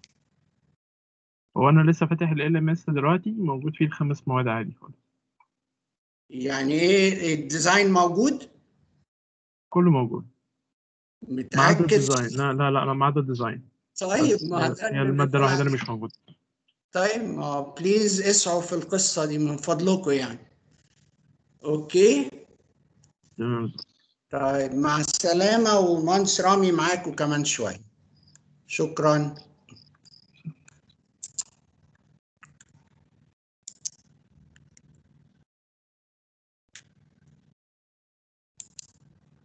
هو انا لسه فاتح ال ام اس دلوقتي موجود فيه الخمس مواد عادي خالص يعني إيه الديزاين موجود كله موجود ما عدا متأكد الديزاين لا لا لا ما عدا الديزاين طيب بس ما هي ده هي اللي المادة بيقول الوحيدة اللي عليه. مش موجودة طيب ما بليز اسعوا في القصة دي من فضلكم يعني أوكي تمام طيب مع السلامة ومهندس رامي معاكم كمان شوية شكرا